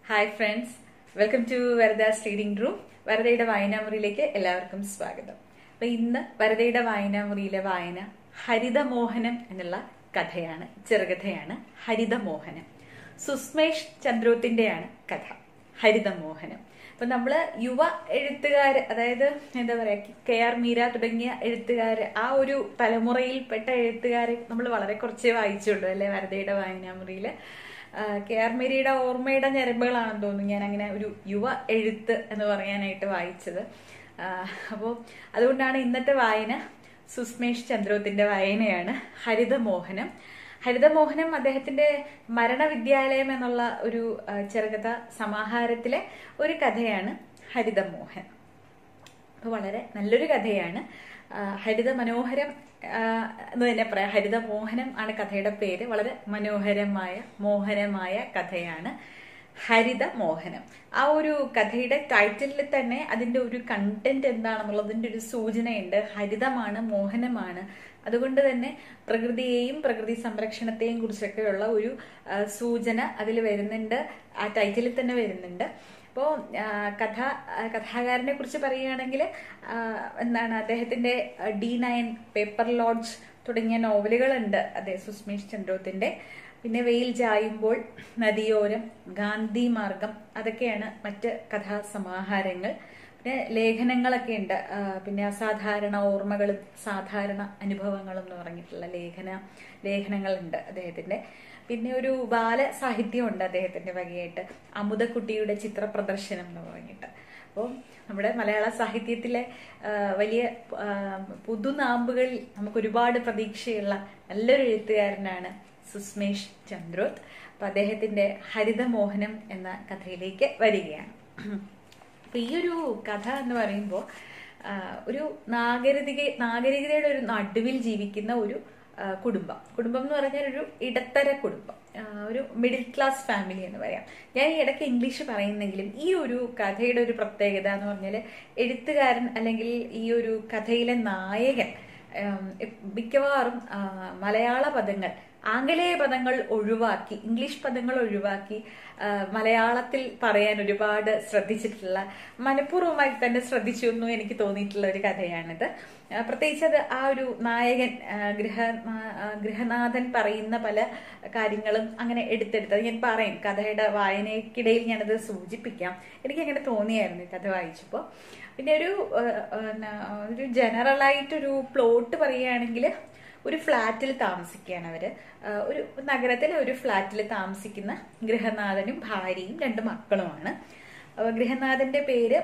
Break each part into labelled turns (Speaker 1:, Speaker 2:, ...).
Speaker 1: Hi friends welcome to Varada's reading room വരദയുടെ വായനാമുറിയിലേക്ക് എല്ലാവർക്കും സ്വാഗതം അപ്പൊ ഇന്ന് വരദയുടെ വായനാമുറിയിലെ വായന ഹരിതമോഹനം എന്നുള്ള കഥയാണ് ചെറുകഥയാണ് ഹരിതമോഹനം സുസ്മേഷ് ചന്ദ്രോത്തിന്റെയാണ് കഥ ഹരിതമോഹനം അപ്പൊ നമ്മള് യുവ എഴുത്തുകാര് അതായത് എന്താ പറയാ കെ ആർ മീര തുടങ്ങിയ എഴുത്തുകാര് ആ ഒരു തലമുറയിൽപ്പെട്ട എഴുത്തുകാരെ നമ്മൾ വളരെ കുറച്ചേ വായിച്ചുള്ളൂ അല്ലെ വരദയുടെ വായനാമുറിയില് കെ ആർ മേരിയുടെ ഓർമ്മയുടെ ഞരമ്പുകളാണെന്ന് തോന്നുന്നു ഞാൻ അങ്ങനെ ഒരു യുവ എഴുത്ത് എന്ന് പറയാനായിട്ട് വായിച്ചത് അപ്പോൾ അതുകൊണ്ടാണ് ഇന്നത്തെ വായന സുസ്മേഷ് ചന്ദ്രോത്തിന്റെ വായനയാണ് ഹരിതമോഹനം ഹരിതമോഹനം അദ്ദേഹത്തിന്റെ മരണവിദ്യാലയം എന്നുള്ള ഒരു ചെറുകഥ സമാഹാരത്തിലെ ഒരു കഥയാണ് ഹരിതമോഹൻ അപ്പോൾ വളരെ നല്ലൊരു കഥയാണ് ഹരിത മനോഹരം എന്ന് തന്നെ പറയാം ഹരിതമോഹനം ആണ് കഥയുടെ പേര് വളരെ മനോഹരമായ മോഹനമായ കഥയാണ് ഹരിത മോഹനം ആ ഒരു കഥയുടെ ടൈറ്റിലിൽ തന്നെ അതിന്റെ ഒരു കണ്ടന്റ് എന്താണെന്നുള്ളതിന്റെ ഒരു സൂചനയുണ്ട് ഹരിതമാണ് മോഹനമാണ് അതുകൊണ്ട് തന്നെ പ്രകൃതിയെയും പ്രകൃതി സംരക്ഷണത്തെയും കുറിച്ചൊക്കെയുള്ള ഒരു സൂചന അതിൽ വരുന്നുണ്ട് ആ ടൈറ്റിലിൽ തന്നെ വരുന്നുണ്ട് അപ്പോൾ കഥ കഥാകാരനെ കുറിച്ച് പറയുകയാണെങ്കിൽ എന്താണ് അദ്ദേഹത്തിന്റെ ഡി നയൻ പേപ്പർ ലോഡ്ജ് തുടങ്ങിയ നോവലുകളുണ്ട് അതെ സുസ്മേഷ് ചന്ദ്രോത്തിന്റെ പിന്നെ വെയിൽ ചായുമ്പോൾ നദിയോരം ഗാന്ധി മാർഗം അതൊക്കെയാണ് മറ്റ് കഥാസമാഹാരങ്ങൾ പിന്നെ ലേഖനങ്ങളൊക്കെ ഉണ്ട് പിന്നെ അസാധാരണ ഓർമ്മകളും സാധാരണ അനുഭവങ്ങളും എന്ന് പറഞ്ഞിട്ടുള്ള ലേഖന ലേഖനങ്ങളുണ്ട് അദ്ദേഹത്തിന്റെ പിന്നെ ഒരു ബാല സാഹിത്യമുണ്ട് അദ്ദേഹത്തിന്റെ വകയായിട്ട് അമുതക്കുട്ടിയുടെ ചിത്ര പ്രദർശനം എന്ന് പറഞ്ഞിട്ട് അപ്പോൾ നമ്മുടെ മലയാള സാഹിത്യത്തിലെ വലിയ പുതുനാമ്പുകളിൽ നമുക്ക് ഒരുപാട് പ്രതീക്ഷയുള്ള നല്ലൊരു എഴുത്തുകാരനാണ് സുസ്മേഷ് ചന്ദ്രോത്ത് അപ്പൊ അദ്ദേഹത്തിന്റെ ഹരിതമോഹനം എന്ന കഥയിലേക്ക് വരികയാണ് അപ്പൊ ഈ ഒരു കഥ എന്ന് പറയുമ്പോൾ ഒരു നാഗരിക നാഗരികതയുടെ ഒരു നടുവിൽ ജീവിക്കുന്ന ഒരു കുടുംബം കുടുംബം എന്ന് പറഞ്ഞാൽ ഒരു ഇടത്തര കുടുംബം ഒരു മിഡിൽ ക്ലാസ് ഫാമിലി എന്ന് പറയാം ഞാൻ ഈ ഇടയ്ക്ക് ഇംഗ്ലീഷ് പറയുന്നെങ്കിലും ഈ ഒരു കഥയുടെ ഒരു പ്രത്യേകത എന്ന് പറഞ്ഞാൽ എഴുത്തുകാരൻ അല്ലെങ്കിൽ ഈ ഒരു കഥയിലെ നായകൻ മിക്കവാറും മലയാള പദങ്ങൾ ആംഗലേയ പദങ്ങൾ ഒഴിവാക്കി ഇംഗ്ലീഷ് പദങ്ങൾ ഒഴിവാക്കി മലയാളത്തിൽ പറയാൻ ഒരുപാട് ശ്രദ്ധിച്ചിട്ടുള്ള മനഃപൂർവ്വമായി തന്നെ ശ്രദ്ധിച്ചു എന്നും എനിക്ക് തോന്നിയിട്ടുള്ള ഒരു കഥയാണിത് പ്രത്യേകിച്ച് അത് ആ ഒരു നായകൻ ഗൃഹ ഗൃഹനാഥൻ പറയുന്ന പല കാര്യങ്ങളും അങ്ങനെ എടുത്തെടുത്തത് ഞാൻ പറയും കഥയുടെ വായനയ്ക്കിടയിൽ ഞാനത് സൂചിപ്പിക്കാം എനിക്ക് അങ്ങനെ തോന്നിയായിരുന്നു കഥ വായിച്ചപ്പോൾ പിന്നെ ഒരു ഒരു ജനറലായിട്ടൊരു പ്ലോട്ട് പറയുകയാണെങ്കിൽ ഒരു ഫ്ലാറ്റിൽ താമസിക്കുകയാണ് അവര് ഒരു നഗരത്തിലെ ഒരു ഫ്ലാറ്റിൽ താമസിക്കുന്ന ഗൃഹനാഥനും ഭാര്യയും രണ്ട് മക്കളുമാണ് ഗൃഹനാഥന്റെ പേര്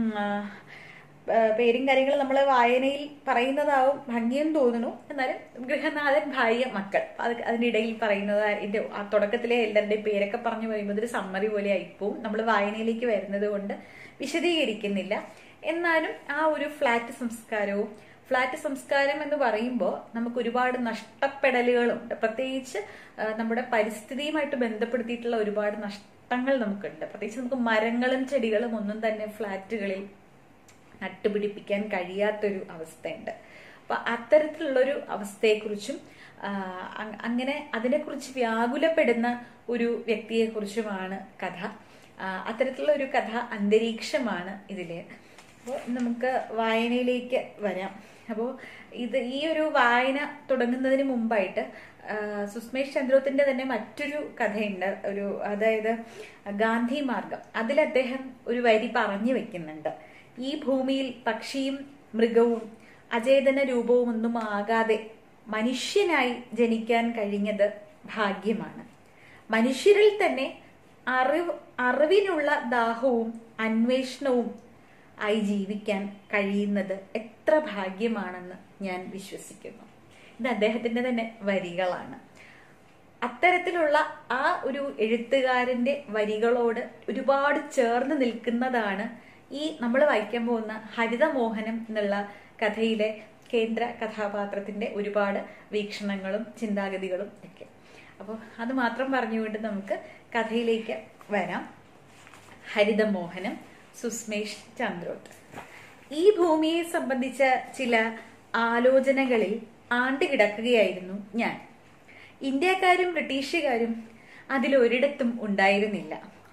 Speaker 1: പേരും കാര്യങ്ങളും നമ്മൾ വായനയിൽ പറയുന്നതാവും ഭംഗിയെന്ന് തോന്നുന്നു എന്നാലും ഗൃഹനാഥൻ ഭാര്യ മക്കൾ അത് അതിനിടയിൽ പറയുന്നത് അതിന്റെ ആ തുടക്കത്തിലെ എല്ലാവരുടെയും പേരൊക്കെ പറഞ്ഞു പറയുമ്പോൾ ഒരു സമ്മറി പോലെ ആയിപ്പോവും നമ്മൾ വായനയിലേക്ക് വരുന്നത് കൊണ്ട് വിശദീകരിക്കുന്നില്ല എന്നാലും ആ ഒരു ഫ്ലാറ്റ് സംസ്കാരവും ഫ്ലാറ്റ് സംസ്കാരം എന്ന് പറയുമ്പോൾ നമുക്ക് ഒരുപാട് നഷ്ടപ്പെടലുകളുണ്ട് പ്രത്യേകിച്ച് നമ്മുടെ പരിസ്ഥിതിയുമായിട്ട് ബന്ധപ്പെടുത്തിയിട്ടുള്ള ഒരുപാട് നഷ്ടങ്ങൾ നമുക്കുണ്ട് പ്രത്യേകിച്ച് നമുക്ക് മരങ്ങളും ചെടികളും ഒന്നും തന്നെ ഫ്ലാറ്റുകളിൽ നട്ടുപിടിപ്പിക്കാൻ കഴിയാത്തൊരു അവസ്ഥയുണ്ട് അപ്പൊ അത്തരത്തിലുള്ളൊരു അവസ്ഥയെക്കുറിച്ചും അങ്ങനെ അതിനെക്കുറിച്ച് വ്യാകുലപ്പെടുന്ന ഒരു വ്യക്തിയെക്കുറിച്ചുമാണ് കഥ അത്തരത്തിലുള്ള ഒരു കഥ അന്തരീക്ഷമാണ് ഇതിലെ അപ്പോൾ നമുക്ക് വായനയിലേക്ക് വരാം അപ്പോൾ ഇത് ഈ ഒരു വായന തുടങ്ങുന്നതിന് മുമ്പായിട്ട് സുസ്മേഷ് ചന്ദ്രോത്തിന്റെ തന്നെ മറ്റൊരു കഥയുണ്ട് ഒരു അതായത് ഗാന്ധി മാർഗം അതിൽ അദ്ദേഹം ഒരു വരി പറഞ്ഞു വെക്കുന്നുണ്ട് ഈ ഭൂമിയിൽ പക്ഷിയും മൃഗവും അചേതന രൂപവും ഒന്നും ആകാതെ മനുഷ്യനായി ജനിക്കാൻ കഴിഞ്ഞത് ഭാഗ്യമാണ് മനുഷ്യരിൽ തന്നെ അറിവ് അറിവിനുള്ള ദാഹവും അന്വേഷണവും ആയി ജീവിക്കാൻ കഴിയുന്നത് എത്ര ഭാഗ്യമാണെന്ന് ഞാൻ വിശ്വസിക്കുന്നു ഇത് അദ്ദേഹത്തിന്റെ തന്നെ വരികളാണ് അത്തരത്തിലുള്ള ആ ഒരു എഴുത്തുകാരന്റെ വരികളോട് ഒരുപാട് ചേർന്ന് നിൽക്കുന്നതാണ് ഈ നമ്മൾ വായിക്കാൻ പോകുന്ന ഹരിതമോഹനം എന്നുള്ള കഥയിലെ കേന്ദ്ര കഥാപാത്രത്തിന്റെ ഒരുപാട് വീക്ഷണങ്ങളും ചിന്താഗതികളും ഒക്കെ അപ്പോൾ അത് മാത്രം പറഞ്ഞുകൊണ്ട് നമുക്ക് കഥയിലേക്ക് വരാം ഹരിതമോഹനം സുസ്മേഷ് ചന്ദ്രോത്ത് ഈ ഭൂമിയെ സംബന്ധിച്ച ചില ആലോചനകളിൽ ആണ്ടുകിടക്കുകയായിരുന്നു ഞാൻ ഇന്ത്യക്കാരും ബ്രിട്ടീഷുകാരും അതിലൊരിടത്തും ഉണ്ടായിരുന്നില്ല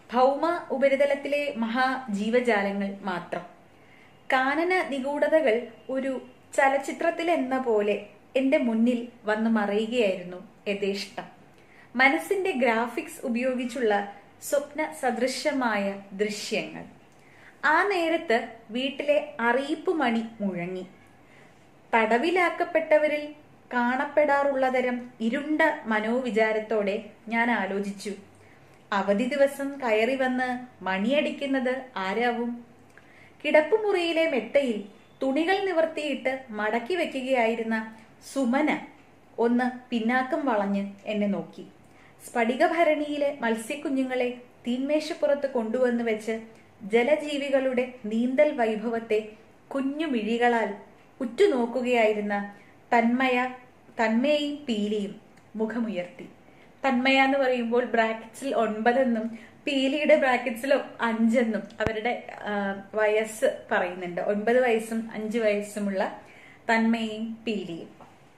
Speaker 1: ഭൗമ ഉപരിതലത്തിലെ മഹാജീവജാലങ്ങൾ മാത്രം കാനന നിഗൂഢതകൾ ഒരു ചലച്ചിത്രത്തിലെന്ന പോലെ എന്റെ മുന്നിൽ വന്നു മറയുകയായിരുന്നു യഥേഷ്ടം മനസ്സിന്റെ ഗ്രാഫിക്സ് ഉപയോഗിച്ചുള്ള സ്വപ്ന സദൃശമായ ദൃശ്യങ്ങൾ ആ നേരത്ത് വീട്ടിലെ അറിയിപ്പ് മണി മുഴങ്ങി തടവിലാക്കപ്പെട്ടവരിൽ കാണപ്പെടാറുള്ള തരം ഇരുണ്ട മനോവിചാരത്തോടെ ഞാൻ ആലോചിച്ചു അവധി ദിവസം കയറി വന്ന് മണിയടിക്കുന്നത് ആരാവും കിടപ്പുമുറിയിലെ മെത്തയിൽ തുണികൾ നിവർത്തിയിട്ട് മടക്കി വെക്കുകയായിരുന്ന സുമന ഒന്ന് പിന്നാക്കം വളഞ്ഞ് എന്നെ നോക്കി സ്ഫടികഭരണിയിലെ മത്സ്യക്കുഞ്ഞുങ്ങളെ തീന്മേശപ്പുറത്ത് കൊണ്ടുവന്ന് വെച്ച് ജലജീവികളുടെ നീന്തൽ വൈഭവത്തെ കുഞ്ഞു മിഴികളാൽ ഉറ്റുനോക്കുകയായിരുന്ന തന്മയ തന്മയും പീലിയും മുഖമുയർത്തി തന്മയ എന്ന് പറയുമ്പോൾ ബ്രാക്കറ്റ്സിൽ ഒൻപതെന്നും പീലിയുടെ ബ്രാക്കറ്റ്സിൽ അഞ്ചെന്നും അവരുടെ ആ, വയസ്സ് പറയുന്നുണ്ട് ഒൻപത് വയസ്സും അഞ്ച് വയസ്സുമുള്ള തന്മയും പീലിയും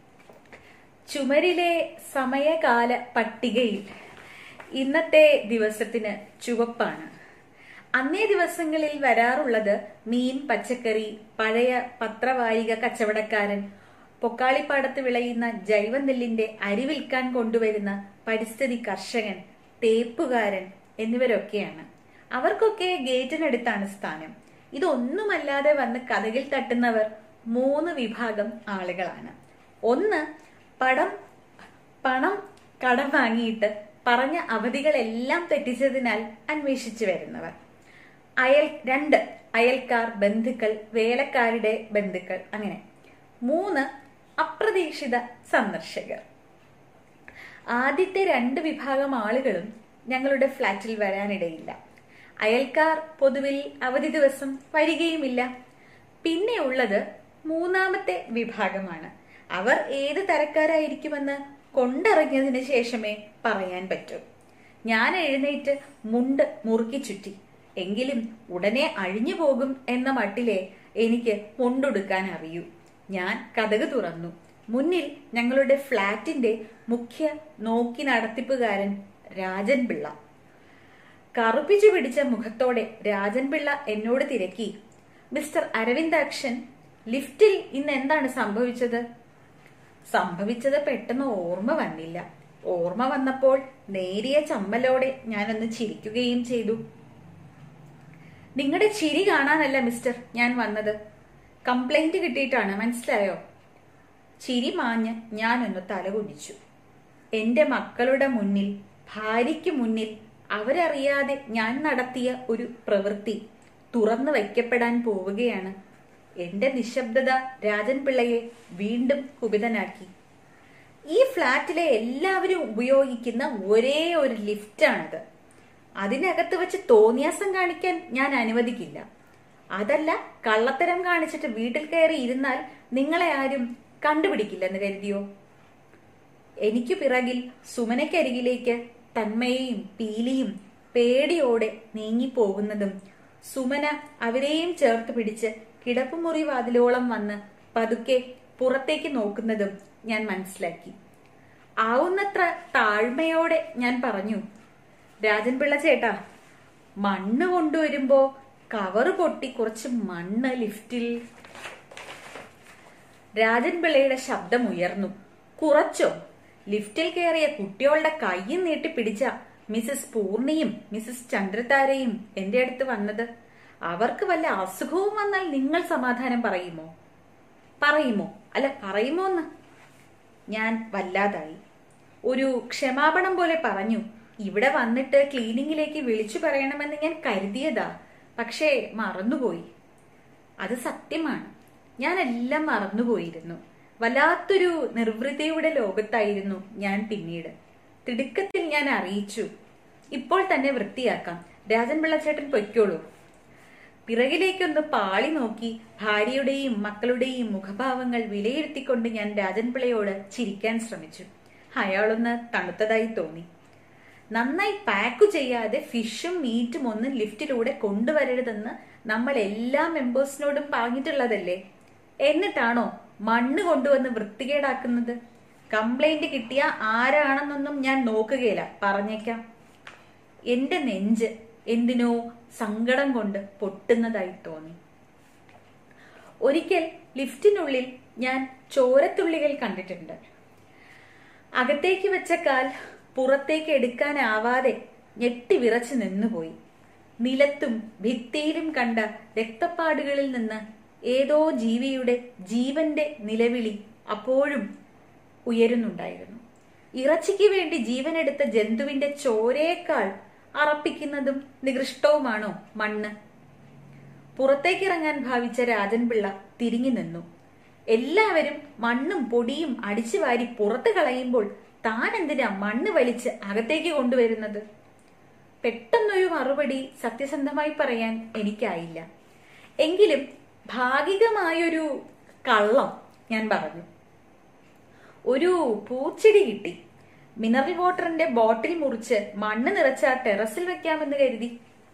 Speaker 1: ചുമരിലെ സമയകാല പട്ടികയിൽ ഇന്നത്തെ ദിവസത്തിന് ചുവപ്പാണ് അന്നേ ദിവസങ്ങളിൽ വരാറുള്ളത് മീൻ പച്ചക്കറി പഴയ പത്രവാരിക കച്ചവടക്കാരൻ പൊക്കാളിപ്പാടത്ത് വിളയുന്ന ജൈവനെല്ലിന്റെ അരി വിൽക്കാൻ കൊണ്ടുവരുന്ന പരിസ്ഥിതി കർഷകൻ തേപ്പുകാരൻ എന്നിവരൊക്കെയാണ് അവർക്കൊക്കെ ഗേറ്റിനടുത്താണ് സ്ഥാനം ഇതൊന്നുമല്ലാതെ വന്ന് കഥകിൽ തട്ടുന്നവർ മൂന്ന് വിഭാഗം ആളുകളാണ് ഒന്ന് പടം പണം കടം വാങ്ങിയിട്ട് പറഞ്ഞ അവധികളെല്ലാം തെറ്റിച്ചതിനാൽ അന്വേഷിച്ചു വരുന്നവർ അയൽ രണ്ട് അയൽക്കാർ ബന്ധുക്കൾ വേലക്കാരുടെ ബന്ധുക്കൾ അങ്ങനെ മൂന്ന് അപ്രതീക്ഷിത സന്ദർശകർ ആദ്യത്തെ രണ്ട് വിഭാഗം ആളുകളും ഞങ്ങളുടെ ഫ്ലാറ്റിൽ വരാനിടയില്ല അയൽക്കാർ പൊതുവിൽ അവധി ദിവസം വരികയുമില്ല പിന്നെ ഉള്ളത് മൂന്നാമത്തെ വിഭാഗമാണ് അവർ ഏത് തരക്കാരായിരിക്കുമെന്ന് കൊണ്ടറിഞ്ഞതിന് ശേഷമേ പറയാൻ പറ്റൂ ഞാൻ എഴുന്നേറ്റ് മുണ്ട് മുറുക്കി ചുറ്റി എങ്കിലും ഉടനെ അഴിഞ്ഞു പോകും എന്ന മട്ടിലെ എനിക്ക് മുണ്ടുടുക്കാൻ അറിയൂ ഞാൻ കഥക് തുറന്നു മുന്നിൽ ഞങ്ങളുടെ ഫ്ളാറ്റിന്റെ മുഖ്യ നോക്കി നടത്തിപ്പുകാരൻ രാജൻ പിള്ള കറുപ്പിച്ചു പിടിച്ച മുഖത്തോടെ രാജൻ പിള്ള എന്നോട് തിരക്കി മിസ്റ്റർ അരവിന്ദാക്ഷൻ ലിഫ്റ്റിൽ ഇന്ന് എന്താണ് സംഭവിച്ചത് സംഭവിച്ചത് പെട്ടെന്ന് ഓർമ്മ വന്നില്ല ഓർമ്മ വന്നപ്പോൾ നേരിയ ചമ്മലോടെ ഞാനൊന്ന് ചിരിക്കുകയും ചെയ്തു നിങ്ങളുടെ ചിരി കാണാനല്ല മിസ്റ്റർ ഞാൻ വന്നത് കംപ്ലൈന്റ് കിട്ടിയിട്ടാണ് മനസ്സിലായോ ചിരി മാഞ്ഞ് ഞാനൊന്ന് തലകുനിച്ചു എന്റെ മക്കളുടെ മുന്നിൽ ഭാര്യയ്ക്ക് മുന്നിൽ അവരറിയാതെ ഞാൻ നടത്തിയ ഒരു പ്രവൃത്തി തുറന്നു വയ്ക്കപ്പെടാൻ പോവുകയാണ് എന്റെ നിശബ്ദത രാജൻ പിള്ളയെ വീണ്ടും കുപിതനാക്കി ഈ ഫ്ലാറ്റിലെ എല്ലാവരും ഉപയോഗിക്കുന്ന ഒരേ ഒരു ലിഫ്റ്റാണിത് അതിനകത്ത് വെച്ച് തോന്നിയാസം കാണിക്കാൻ ഞാൻ അനുവദിക്കില്ല അതല്ല കള്ളത്തരം കാണിച്ചിട്ട് വീട്ടിൽ കയറി ഇരുന്നാൽ നിങ്ങളെ ആരും കണ്ടുപിടിക്കില്ലെന്ന് കരുതിയോ എനിക്കു പിറകിൽ സുമനക്കരികിലേക്ക് തന്മയെയും പീലിയും പേടിയോടെ നീങ്ങിപ്പോകുന്നതും സുമന അവരെയും ചേർത്ത് പിടിച്ച് കിടപ്പുമുറി വാതിലോളം വന്ന് പതുക്കെ പുറത്തേക്ക് നോക്കുന്നതും ഞാൻ മനസ്സിലാക്കി ആവുന്നത്ര താഴ്മയോടെ ഞാൻ പറഞ്ഞു രാജൻ പിള്ള ചേട്ടാ മണ്ണ് കൊണ്ടുവരുമ്പോ കവറ് പൊട്ടി കുറച്ച് മണ്ണ് ലിഫ്റ്റിൽ രാജൻ പിള്ളയുടെ ശബ്ദം ഉയർന്നു കുറച്ചോ ലിഫ്റ്റിൽ കയറിയ കുട്ടികളുടെ കൈയും നീട്ടി പിടിച്ച മിസസ് പൂർണിയും മിസസ് ചന്ദ്രതാരയും എന്റെ അടുത്ത് വന്നത് അവർക്ക് വല്ല അസുഖവും വന്നാൽ നിങ്ങൾ സമാധാനം പറയുമോ പറയുമോ അല്ല പറയുമോ എന്ന് ഞാൻ വല്ലാതായി ഒരു ക്ഷമാപണം പോലെ പറഞ്ഞു ഇവിടെ വന്നിട്ട് ക്ലീനിങ്ങിലേക്ക് വിളിച്ചു പറയണമെന്ന് ഞാൻ കരുതിയതാ പക്ഷേ മറന്നുപോയി അത് സത്യമാണ് ഞാൻ എല്ലാം മറന്നുപോയിരുന്നു വല്ലാത്തൊരു നിർവൃതിയുടെ ലോകത്തായിരുന്നു ഞാൻ പിന്നീട് തിടുക്കത്തിൽ ഞാൻ അറിയിച്ചു ഇപ്പോൾ തന്നെ വൃത്തിയാക്കാം രാജൻ പിള്ളച്ചേട്ടൻ പൊയ്ക്കോളൂ പിറകിലേക്കൊന്ന് പാളി നോക്കി ഭാര്യയുടെയും മക്കളുടെയും മുഖഭാവങ്ങൾ വിലയിരുത്തിക്കൊണ്ട് ഞാൻ രാജൻ പിള്ളയോട് ചിരിക്കാൻ ശ്രമിച്ചു അയാളൊന്ന് തണുത്തതായി തോന്നി നന്നായി പാക്ക് ചെയ്യാതെ ഫിഷും മീറ്റും ഒന്നും ലിഫ്റ്റിലൂടെ കൊണ്ടുവരരുതെന്ന് നമ്മൾ എല്ലാ മെമ്പേഴ്സിനോടും പറഞ്ഞിട്ടുള്ളതല്ലേ എന്നിട്ടാണോ മണ്ണ് കൊണ്ടുവന്ന് വൃത്തികേടാക്കുന്നത് കംപ്ലൈന്റ് കിട്ടിയ ആരാണെന്നൊന്നും ഞാൻ നോക്കുകയില്ല പറഞ്ഞേക്കാം എന്റെ നെഞ്ച് എന്തിനോ സങ്കടം കൊണ്ട് പൊട്ടുന്നതായി തോന്നി ഒരിക്കൽ ലിഫ്റ്റിനുള്ളിൽ ഞാൻ ചോരത്തുള്ളികൾ കണ്ടിട്ടുണ്ട് അകത്തേക്ക് വെച്ച കാൽ പുറത്തേക്ക് എടുക്കാനാവാതെ ഞെട്ടി വിറച്ചു നിന്നുപോയി നിലത്തും ഭിത്തിയിലും കണ്ട രക്തപ്പാടുകളിൽ നിന്ന് ഏതോ ജീവിയുടെ ജീവന്റെ നിലവിളി അപ്പോഴും ഉയരുന്നുണ്ടായിരുന്നു ഇറച്ചിക്ക് വേണ്ടി ജീവനെടുത്ത ജന്തുവിന്റെ ചോരയേക്കാൾ അറപ്പിക്കുന്നതും നികൃഷ്ടവുമാണോ മണ്ണ് പുറത്തേക്കിറങ്ങാൻ ഭാവിച്ച രാജൻപിള്ള തിരിഞ്ഞു നിന്നു എല്ലാവരും മണ്ണും പൊടിയും അടിച്ചു വാരി പുറത്ത് കളയുമ്പോൾ താൻ എന്തിനാ മണ്ണ് വലിച്ച് അകത്തേക്ക് കൊണ്ടുവരുന്നത് പെട്ടെന്നൊരു മറുപടി സത്യസന്ധമായി പറയാൻ എനിക്കായില്ല എങ്കിലും ഭാഗികമായൊരു കള്ളം ഞാൻ പറഞ്ഞു ഒരു പൂച്ചെടി കിട്ടി മിനറൽ വാട്ടറിന്റെ ബോട്ടിൽ മുറിച്ച് മണ്ണ് നിറച്ച ടെറസിൽ വെക്കാമെന്ന് കരുതി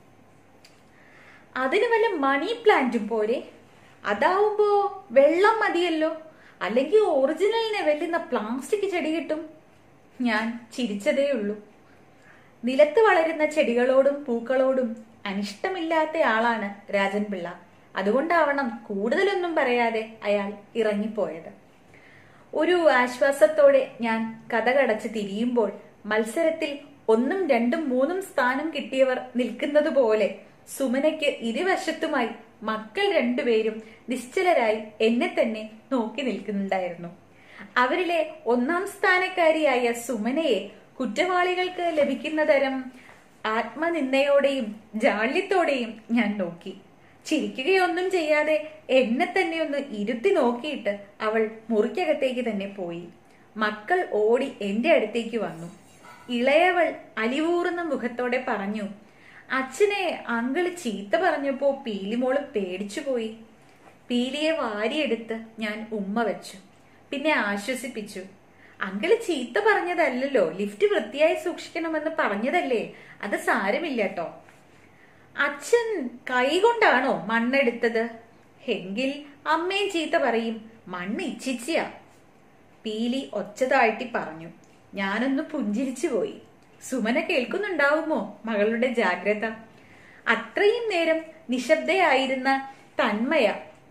Speaker 1: അതിന് വല്ല മണി പ്ലാന്റും പോരെ അതാവുമ്പോ വെള്ളം മതിയല്ലോ അല്ലെങ്കിൽ ഒറിജിനലിനെ വെല്ലുന്ന പ്ലാസ്റ്റിക് ചെടി കിട്ടും ഞാൻ ചിരിച്ചതേ ഉള്ളൂ നിലത്ത് വളരുന്ന ചെടികളോടും പൂക്കളോടും അനിഷ്ടമില്ലാത്ത ആളാണ് രാജൻ പിള്ള അതുകൊണ്ടാവണം കൂടുതലൊന്നും പറയാതെ അയാൾ ഇറങ്ങിപ്പോയത് ഒരു ആശ്വാസത്തോടെ ഞാൻ കഥകടച്ച് തിരിയുമ്പോൾ മത്സരത്തിൽ ഒന്നും രണ്ടും മൂന്നും സ്ഥാനം കിട്ടിയവർ നിൽക്കുന്നത് പോലെ സുമനയ്ക്ക് ഇരുവശത്തുമായി മക്കൾ രണ്ടുപേരും നിശ്ചലരായി എന്നെ തന്നെ നോക്കി നിൽക്കുന്നുണ്ടായിരുന്നു അവരിലെ ഒന്നാം സ്ഥാനക്കാരിയായ സുമനയെ കുറ്റവാളികൾക്ക് ലഭിക്കുന്ന തരം ആത്മനിന്ദയോടെയും ജാള്യത്തോടെയും ഞാൻ നോക്കി ചിരിക്കുകയൊന്നും ചെയ്യാതെ എന്നെ തന്നെ ഒന്ന് ഇരുത്തി നോക്കിയിട്ട് അവൾ മുറിക്കകത്തേക്ക് തന്നെ പോയി മക്കൾ ഓടി എന്റെ അടുത്തേക്ക് വന്നു ഇളയവൾ അലിവൂറുന്ന മുഖത്തോടെ പറഞ്ഞു അച്ഛനെ അങ്കിള് ചീത്ത പറഞ്ഞപ്പോ പീലിമോള് പേടിച്ചുപോയി പീലിയെ വാരിയെടുത്ത് ഞാൻ ഉമ്മ വെച്ചു പിന്നെ ആശ്വസിപ്പിച്ചു അങ്കിള് ചീത്ത പറഞ്ഞതല്ലല്ലോ ലിഫ്റ്റ് വൃത്തിയായി സൂക്ഷിക്കണമെന്ന് പറഞ്ഞതല്ലേ അത് സാരമില്ല കേട്ടോ അച്ഛൻ കൈകൊണ്ടാണോ മണ്ണെടുത്തത് എങ്കിൽ അമ്മയും ചീത്ത പറയും മണ്ണ് ഇച്ഛിച്ചിയാ പീലി ഒച്ചതാഴ്ത്തി പറഞ്ഞു ഞാനൊന്ന് പുഞ്ചിരിച്ചു പോയി സുമന കേൾക്കുന്നുണ്ടാവുമോ മകളുടെ ജാഗ്രത അത്രയും നേരം നിശബ്ദയായിരുന്ന തന്മയ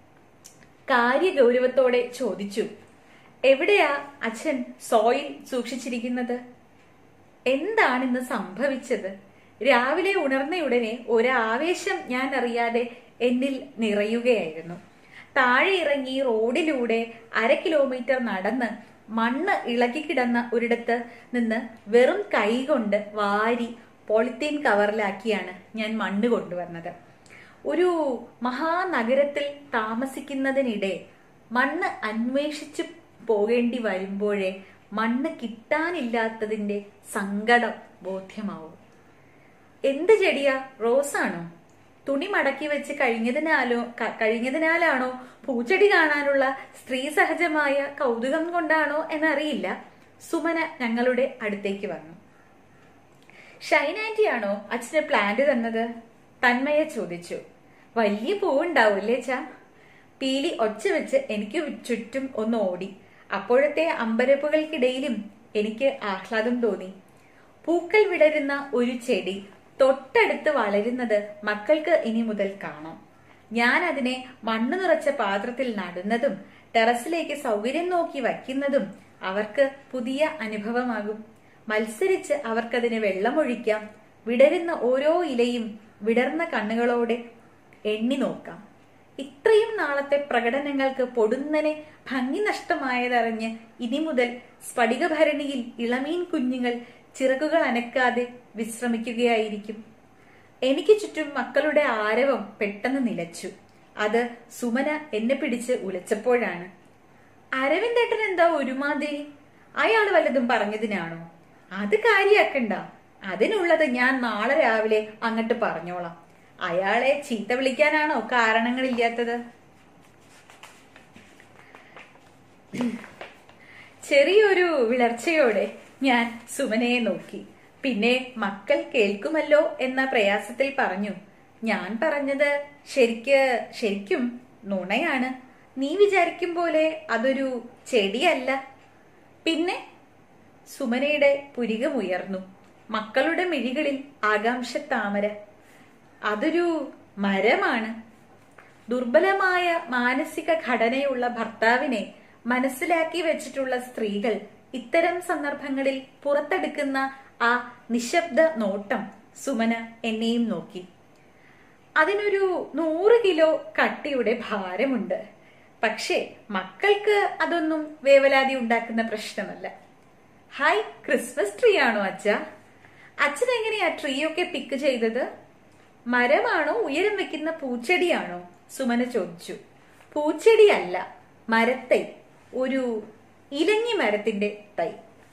Speaker 1: കാര്യഗൗരവത്തോടെ ചോദിച്ചു എവിടെയാ അച്ഛൻ സോയിൽ സൂക്ഷിച്ചിരിക്കുന്നത് എന്താണിന്ന് സംഭവിച്ചത് രാവിലെ ഉണർന്നയുടനെ ഒരാവേശം ഞാൻ അറിയാതെ എന്നിൽ നിറയുകയായിരുന്നു താഴെ ഇറങ്ങി റോഡിലൂടെ അര കിലോമീറ്റർ നടന്ന് മണ്ണ് ഇളകിക്കിടന്ന ഒരിടത്ത് നിന്ന് വെറും കൈകൊണ്ട് വാരി പോളിത്തീൻ കവറിലാക്കിയാണ് ഞാൻ മണ്ണ് കൊണ്ടുവന്നത് ഒരു മഹാനഗരത്തിൽ താമസിക്കുന്നതിനിടെ മണ്ണ് അന്വേഷിച്ചു പോകേണ്ടി വരുമ്പോഴേ മണ്ണ് കിട്ടാനില്ലാത്തതിന്റെ സങ്കടം ബോധ്യമാവും എന്ത് ചെടിയാ റോസാണോ തുണി മടക്കി വെച്ച് കഴിഞ്ഞതിനാലോ ക- കഴിഞ്ഞതിനാലാണോ പൂച്ചെടി കാണാനുള്ള സ്ത്രീ സഹജമായ കൗതുകം കൊണ്ടാണോ എന്നറിയില്ല സുമന ഞങ്ങളുടെ അടുത്തേക്ക് വന്നു ഷൈൻ ആന്റിയാണോ അച്ഛന് പ്ലാന്റ് തന്നത് തന്മയ ചോദിച്ചു വലിയ പൂവുണ്ടാവൂല്ലേ ചാ പീലി ഒച്ച വെച്ച് എനിക്ക് ചുറ്റും ഒന്ന് ഓടി അപ്പോഴത്തെ അമ്പരപ്പുകൾക്കിടയിലും എനിക്ക് ആഹ്ലാദം തോന്നി പൂക്കൾ വിടരുന്ന ഒരു ചെടി തൊട്ടടുത്ത് വളരുന്നത് മക്കൾക്ക് ഇനി മുതൽ കാണാം ഞാൻ അതിനെ മണ്ണ് നിറച്ച പാത്രത്തിൽ നടുന്നതും ടെറസിലേക്ക് സൗകര്യം നോക്കി വയ്ക്കുന്നതും അവർക്ക് പുതിയ അനുഭവമാകും മത്സരിച്ച് അവർക്കതിന് വെള്ളമൊഴിക്കാം വിടരുന്ന ഓരോ ഇലയും വിടർന്ന കണ്ണുകളോടെ എണ്ണി നോക്കാം ഇത്രയും നാളത്തെ പ്രകടനങ്ങൾക്ക് പൊടുന്നനെ ഭംഗി നഷ്ടമായതറിഞ്ഞ് ഇനി മുതൽ സ്ഫടികഭരണിയിൽ ഇളമീൻ കുഞ്ഞുങ്ങൾ ചിറകുകൾ അനക്കാതെ വിശ്രമിക്കുകയായിരിക്കും എനിക്ക് ചുറ്റും മക്കളുടെ ആരവം പെട്ടെന്ന് നിലച്ചു അത് സുമന എന്നെ പിടിച്ച് ഉലച്ചപ്പോഴാണ് അരവിന്ദേട്ടൻ എന്താ ഒരുമാതിരി അയാൾ വല്ലതും പറഞ്ഞതിനാണോ അത് കാര്യാക്കണ്ട അതിനുള്ളത് ഞാൻ നാളെ രാവിലെ അങ്ങോട്ട് പറഞ്ഞോളാം അയാളെ ചീത്ത വിളിക്കാനാണോ കാരണങ്ങളില്ലാത്തത് ചെറിയൊരു വിളർച്ചയോടെ ഞാൻ സുമനയെ നോക്കി പിന്നെ മക്കൾ കേൾക്കുമല്ലോ എന്ന പ്രയാസത്തിൽ പറഞ്ഞു ഞാൻ പറഞ്ഞത് ശരിക്ക് ശരിക്കും നുണയാണ് നീ വിചാരിക്കും പോലെ അതൊരു ചെടിയല്ല പിന്നെ സുമനയുടെ പുരികമുയർന്നു മക്കളുടെ മിഴികളിൽ ആകാംക്ഷ താമര അതൊരു മരമാണ് ദുർബലമായ മാനസിക ഘടനയുള്ള ഭർത്താവിനെ മനസ്സിലാക്കി വെച്ചിട്ടുള്ള സ്ത്രീകൾ ഇത്തരം സന്ദർഭങ്ങളിൽ പുറത്തെടുക്കുന്ന ആ നിശബ്ദ നോട്ടം സുമന എന്നെയും നോക്കി അതിനൊരു നൂറ് കിലോ കട്ടിയുടെ ഭാരമുണ്ട് പക്ഷേ മക്കൾക്ക് അതൊന്നും വേവലാതി ഉണ്ടാക്കുന്ന പ്രശ്നമല്ല ഹായ് ക്രിസ്മസ് ട്രീ ആണോ അച്ഛ അച്ഛൻ എങ്ങനെയാ ട്രീ ഒക്കെ പിക്ക് ചെയ്തത് മരമാണോ ഉയരം വെക്കുന്ന പൂച്ചെടിയാണോ സുമന ചോദിച്ചു പൂച്ചെടിയല്ല മരത്തൈ ഒരു ഇലഞ്ഞി മരത്തിന്റെ തൈ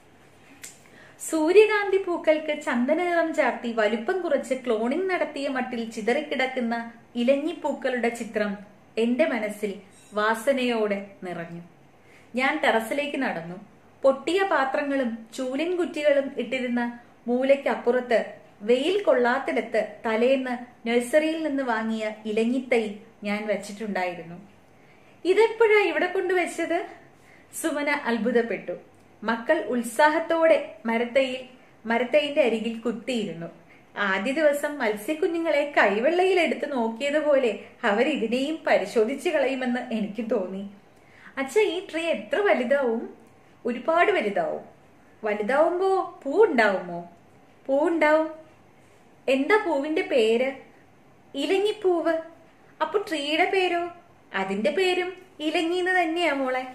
Speaker 1: സൂര്യകാന്തി പൂക്കൾക്ക് ചന്ദന നിറം ചാർത്തി വലുപ്പം കുറച്ച് ക്ലോണിംഗ് നടത്തിയ മട്ടിൽ ചിതറിക്കിടക്കുന്ന ഇലഞ്ഞിപ്പൂക്കളുടെ ചിത്രം എന്റെ മനസ്സിൽ വാസനയോടെ നിറഞ്ഞു ഞാൻ ടെറസിലേക്ക് നടന്നു പൊട്ടിയ പാത്രങ്ങളും ചൂലിൻ കുറ്റികളും ഇട്ടിരുന്ന മൂലയ്ക്കപ്പുറത്ത് വെയിൽ കൊള്ളാത്തിടത്ത് തലേന്ന് നഴ്സറിയിൽ നിന്ന് വാങ്ങിയ ഇലഞ്ഞിത്തൈ ഞാൻ വെച്ചിട്ടുണ്ടായിരുന്നു ഇതെപ്പോഴാ ഇവിടെ കൊണ്ടുവച്ചത് സുമന അത്ഭുതപ്പെട്ടു മക്കൾ ഉത്സാഹത്തോടെ മരത്തയിൽ മരത്തൈന്റെ അരികിൽ കുത്തിയിരുന്നു ആദ്യ ദിവസം മത്സ്യക്കുഞ്ഞുങ്ങളെ കൈവെള്ളയിൽ എടുത്ത് നോക്കിയതുപോലെ അവർ ഇതിനെയും പരിശോധിച്ചു കളയുമെന്ന് എനിക്ക് തോന്നി അച്ഛ ഈ ട്രീ എത്ര വലുതാവും ഒരുപാട് വലുതാവും വലുതാവുമ്പോ പൂ ഉണ്ടാവുമോ പൂ ഉണ്ടാവും എന്താ പൂവിന്റെ പേര് ഇലങ്ങിപ്പൂവ് അപ്പൊ ട്രീയുടെ പേരോ അതിന്റെ പേരും ഇലങ്ങിന്ന് തന്നെയാ മോളെ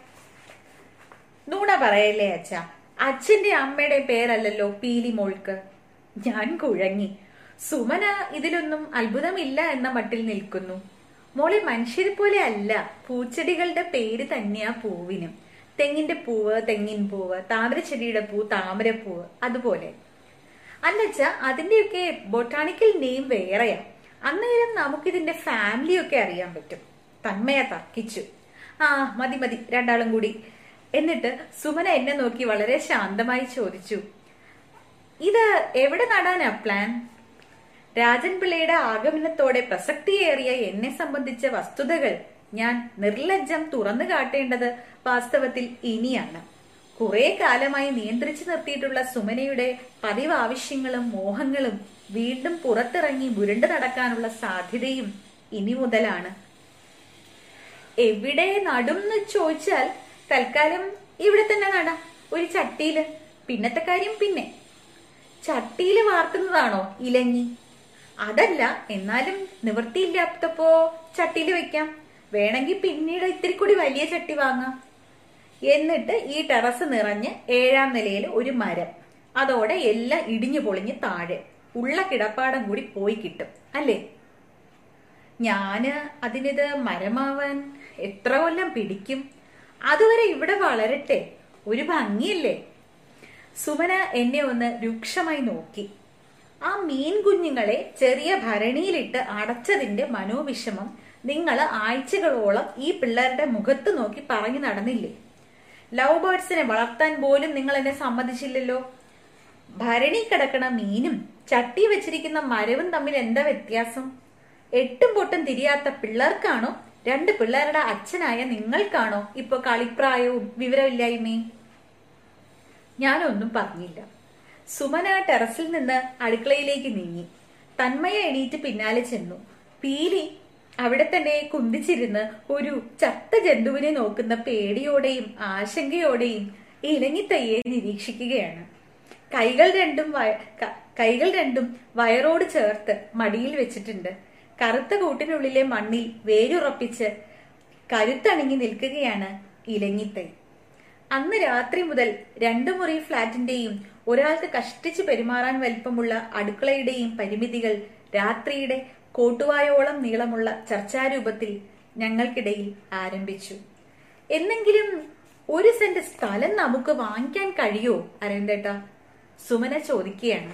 Speaker 1: നൂണ പറയല്ലേ അച്ഛ അച്ഛന്റെ അമ്മയുടെ പേരല്ലല്ലോ പീലി മോൾക്ക് ഞാൻ കുഴങ്ങി സുമന ഇതിലൊന്നും അത്ഭുതമില്ല എന്ന മട്ടിൽ നിൽക്കുന്നു മോളെ മനുഷ്യരെ പോലെ അല്ല പൂച്ചെടികളുടെ പേര് തന്നെയാ പൂവിനും തെങ്ങിന്റെ പൂവ് തെങ്ങിൻ പൂവ് താമരച്ചെടിയുടെ പൂ താമരപ്പൂവ് അതുപോലെ അല്ലച്ച അതിന്റെയൊക്കെ ബൊട്ടാണിക്കൽ നെയിം വേറെയാ അന്നേരം നമുക്കിതിന്റെ ഫാമിലി ഒക്കെ അറിയാൻ പറ്റും തന്മയ തർക്കിച്ചു ആ മതി മതി രണ്ടാളും കൂടി എന്നിട്ട് സുമന എന്നെ നോക്കി വളരെ ശാന്തമായി ചോദിച്ചു ഇത് എവിടെ നടാനാ പ്ലാൻ രാജൻ പിള്ളയുടെ ആഗമനത്തോടെ പ്രസക്തിയേറിയ എന്നെ സംബന്ധിച്ച വസ്തുതകൾ ഞാൻ നിർലജ്ജം തുറന്നു കാട്ടേണ്ടത് വാസ്തവത്തിൽ ഇനിയാണ് കുറെ കാലമായി നിയന്ത്രിച്ചു നിർത്തിയിട്ടുള്ള സുമനയുടെ പതിവ് ആവശ്യങ്ങളും മോഹങ്ങളും വീണ്ടും പുറത്തിറങ്ങി മുരണ്ടു നടക്കാനുള്ള സാധ്യതയും ഇനി മുതലാണ് എവിടെ നടും എന്ന് ചോദിച്ചാൽ തൽക്കാലം ഇവിടെ തന്നെ നടാം ഒരു ചട്ടിയില് പിന്നത്തെ കാര്യം പിന്നെ ചട്ടിയില് വാർക്കുന്നതാണോ ഇലഞ്ഞി അതല്ല എന്നാലും നിവൃത്തിയില്ലാത്തപ്പോ ചട്ടിയിൽ വെക്കാം വേണമെങ്കിൽ പിന്നീട് ഇത്തിരി കൂടി വലിയ ചട്ടി വാങ്ങാം എന്നിട്ട് ഈ ടെറസ് നിറഞ്ഞ് ഏഴാം നിലയിൽ ഒരു മരം അതോടെ എല്ലാം ഇടിഞ്ഞു പൊളിഞ്ഞ് താഴെ ഉള്ള കിടപ്പാടം കൂടി പോയി കിട്ടും അല്ലേ ഞാന് അതിനിത് മരമാവാൻ എത്ര കൊല്ലം പിടിക്കും അതുവരെ ഇവിടെ വളരട്ടെ ഒരു ഭംഗിയല്ലേ സുമന എന്നെ ഒന്ന് രൂക്ഷമായി നോക്കി ആ മീൻ കുഞ്ഞുങ്ങളെ ചെറിയ ഭരണിയിലിട്ട് അടച്ചതിന്റെ മനോവിഷമം നിങ്ങൾ ആഴ്ചകളോളം ഈ പിള്ളേരുടെ മുഖത്ത് നോക്കി പറഞ്ഞു നടന്നില്ലേ ലവ് ബേർഡ്സിനെ വളർത്താൻ പോലും നിങ്ങൾ എന്നെ സമ്മതിച്ചില്ലല്ലോ ഭരണി കിടക്കണ മീനും ചട്ടി വെച്ചിരിക്കുന്ന മരവും തമ്മിൽ എന്താ വ്യത്യാസം എട്ടും പൊട്ടും തിരിയാത്ത പിള്ളേർക്കാണോ രണ്ട് പിള്ളേരുടെ അച്ഛനായ നിങ്ങൾക്കാണോ ഇപ്പൊ കളിപ്രായവും വിവരമില്ലായ്മയും ഞാനൊന്നും പറഞ്ഞില്ല സുമന ടെറസിൽ നിന്ന് അടുക്കളയിലേക്ക് നീങ്ങി തന്മയ എണീറ്റ് പിന്നാലെ ചെന്നു പീലി അവിടെ തന്നെ കുന്തിച്ചിരുന്ന് ഒരു ചത്ത ജന്തുവിനെ നോക്കുന്ന പേടിയോടെയും ആശങ്കയോടെയും ഇലങ്ങിത്തയ്യെ നിരീക്ഷിക്കുകയാണ് കൈകൾ രണ്ടും വയ- ക- കൈകൾ രണ്ടും വയറോട് ചേർത്ത് മടിയിൽ വെച്ചിട്ടുണ്ട് കറുത്ത കൂട്ടിനുള്ളിലെ മണ്ണിൽ വേരുറപ്പിച്ച് കരുത്തണിങ്ങി നിൽക്കുകയാണ് ഇലങ്ങിത്തൈ അന്ന് രാത്രി മുതൽ രണ്ടു മുറി ഫ്ളാറ്റിന്റെയും ഒരാൾക്ക് കഷ്ടിച്ച് പെരുമാറാൻ വലിപ്പമുള്ള അടുക്കളയുടെയും പരിമിതികൾ രാത്രിയുടെ കോട്ടുവായോളം നീളമുള്ള ചർച്ചാരൂപത്തിൽ ഞങ്ങൾക്കിടയിൽ ആരംഭിച്ചു എന്നെങ്കിലും ഒരു സെന്റ് സ്ഥലം നമുക്ക് വാങ്ങിക്കാൻ കഴിയോ അരവിന്ദേട്ട സുമന ചോദിക്കുകയാണ്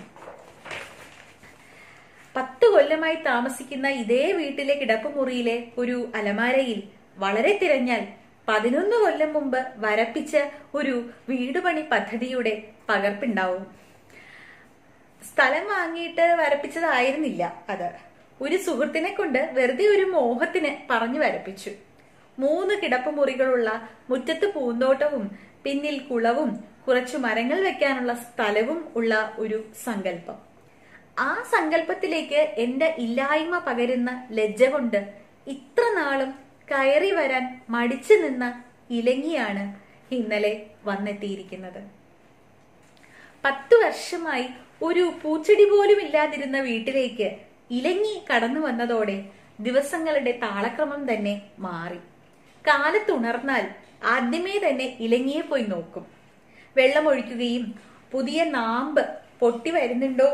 Speaker 1: പത്ത് കൊല്ലമായി താമസിക്കുന്ന ഇതേ വീട്ടിലെ കിടപ്പുമുറിയിലെ ഒരു അലമാരയിൽ വളരെ തിരഞ്ഞാൽ പതിനൊന്ന് കൊല്ലം മുമ്പ് വരപ്പിച്ച ഒരു വീടുപണി പദ്ധതിയുടെ പകർപ്പുണ്ടാവും സ്ഥലം വാങ്ങിയിട്ട് വരപ്പിച്ചതായിരുന്നില്ല അത് ഒരു സുഹൃത്തിനെ കൊണ്ട് വെറുതെ ഒരു മോഹത്തിന് പറഞ്ഞു വരപ്പിച്ചു മൂന്ന് കിടപ്പുമുറികളുള്ള മുറ്റത്ത് പൂന്തോട്ടവും പിന്നിൽ കുളവും കുറച്ചു മരങ്ങൾ വെക്കാനുള്ള സ്ഥലവും ഉള്ള ഒരു സങ്കല്പം ആ സങ്കല്പത്തിലേക്ക് എന്റെ ഇല്ലായ്മ പകരുന്ന ലജ്ജ കൊണ്ട് ഇത്ര നാളും കയറി വരാൻ മടിച്ചു നിന്ന ഇലങ്ങിയാണ് ഇന്നലെ വന്നെത്തിയിരിക്കുന്നത് പത്തു വർഷമായി ഒരു പൂച്ചെടി പോലും ഇല്ലാതിരുന്ന വീട്ടിലേക്ക് ഇലങ്ങി കടന്നു വന്നതോടെ ദിവസങ്ങളുടെ താളക്രമം തന്നെ മാറി കാലത്തുണർന്നാൽ ആദ്യമേ തന്നെ ഇലങ്ങിയെ പോയി നോക്കും വെള്ളമൊഴിക്കുകയും പുതിയ നാമ്പ് പൊട്ടി വരുന്നുണ്ടോ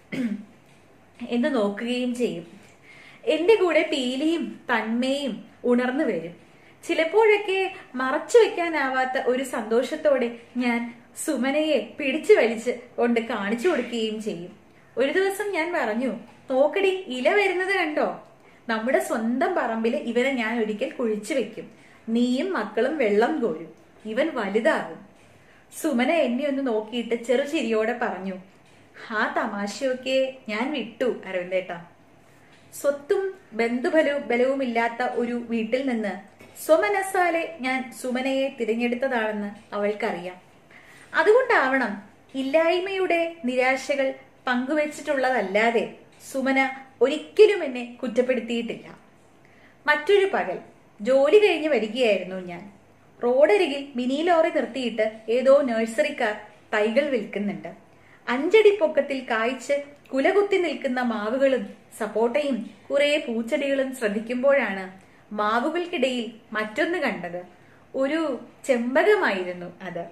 Speaker 1: എന്ന് നോക്കുകയും ചെയ്യും എന്റെ കൂടെ പീലിയും തന്മയും ഉണർന്നു വരും ചിലപ്പോഴൊക്കെ മറച്ചു വെക്കാനാവാത്ത ഒരു സന്തോഷത്തോടെ ഞാൻ സുമനയെ പിടിച്ചു വലിച്ച് കൊണ്ട് കാണിച്ചു കൊടുക്കുകയും ചെയ്യും ഒരു ദിവസം ഞാൻ പറഞ്ഞു നോക്കടി ഇല വരുന്നത് കണ്ടോ നമ്മുടെ സ്വന്തം പറമ്പില് ഇവനെ ഞാൻ ഒരിക്കൽ കുഴിച്ചു വെക്കും നീയും മക്കളും വെള്ളം കോരും ഇവൻ വലുതാകും സുമന എന്നെ ഒന്ന് നോക്കിയിട്ട് ചെറുചിരിയോടെ പറഞ്ഞു ആ തമാശയൊക്കെ ഞാൻ വിട്ടു അരവിന്ദേട്ടാ സ്വത്തും ബന്ധുബലവും ബലവുമില്ലാത്ത ഒരു വീട്ടിൽ നിന്ന് സ്വമനസ്സാലെ ഞാൻ സുമനയെ തിരഞ്ഞെടുത്തതാണെന്ന് അവൾക്കറിയാം അതുകൊണ്ടാവണം ഇല്ലായ്മയുടെ നിരാശകൾ പങ്കുവച്ചിട്ടുള്ളതല്ലാതെ സുമന ഒരിക്കലും എന്നെ കുറ്റപ്പെടുത്തിയിട്ടില്ല മറ്റൊരു പകൽ ജോലി കഴിഞ്ഞ് വരികയായിരുന്നു ഞാൻ റോഡരികിൽ മിനി ലോറി നിർത്തിയിട്ട് ഏതോ നഴ്സറിക്കാർ തൈകൾ വിൽക്കുന്നുണ്ട് അഞ്ചടി പൊക്കത്തിൽ കായ്ച്ച് കുലകുത്തി നിൽക്കുന്ന മാവുകളും സപ്പോട്ടയും കുറെ പൂച്ചെടികളും ശ്രദ്ധിക്കുമ്പോഴാണ് മാവുകൾക്കിടയിൽ മറ്റൊന്ന് കണ്ടത് ഒരു ചെമ്പകമായിരുന്നു അത്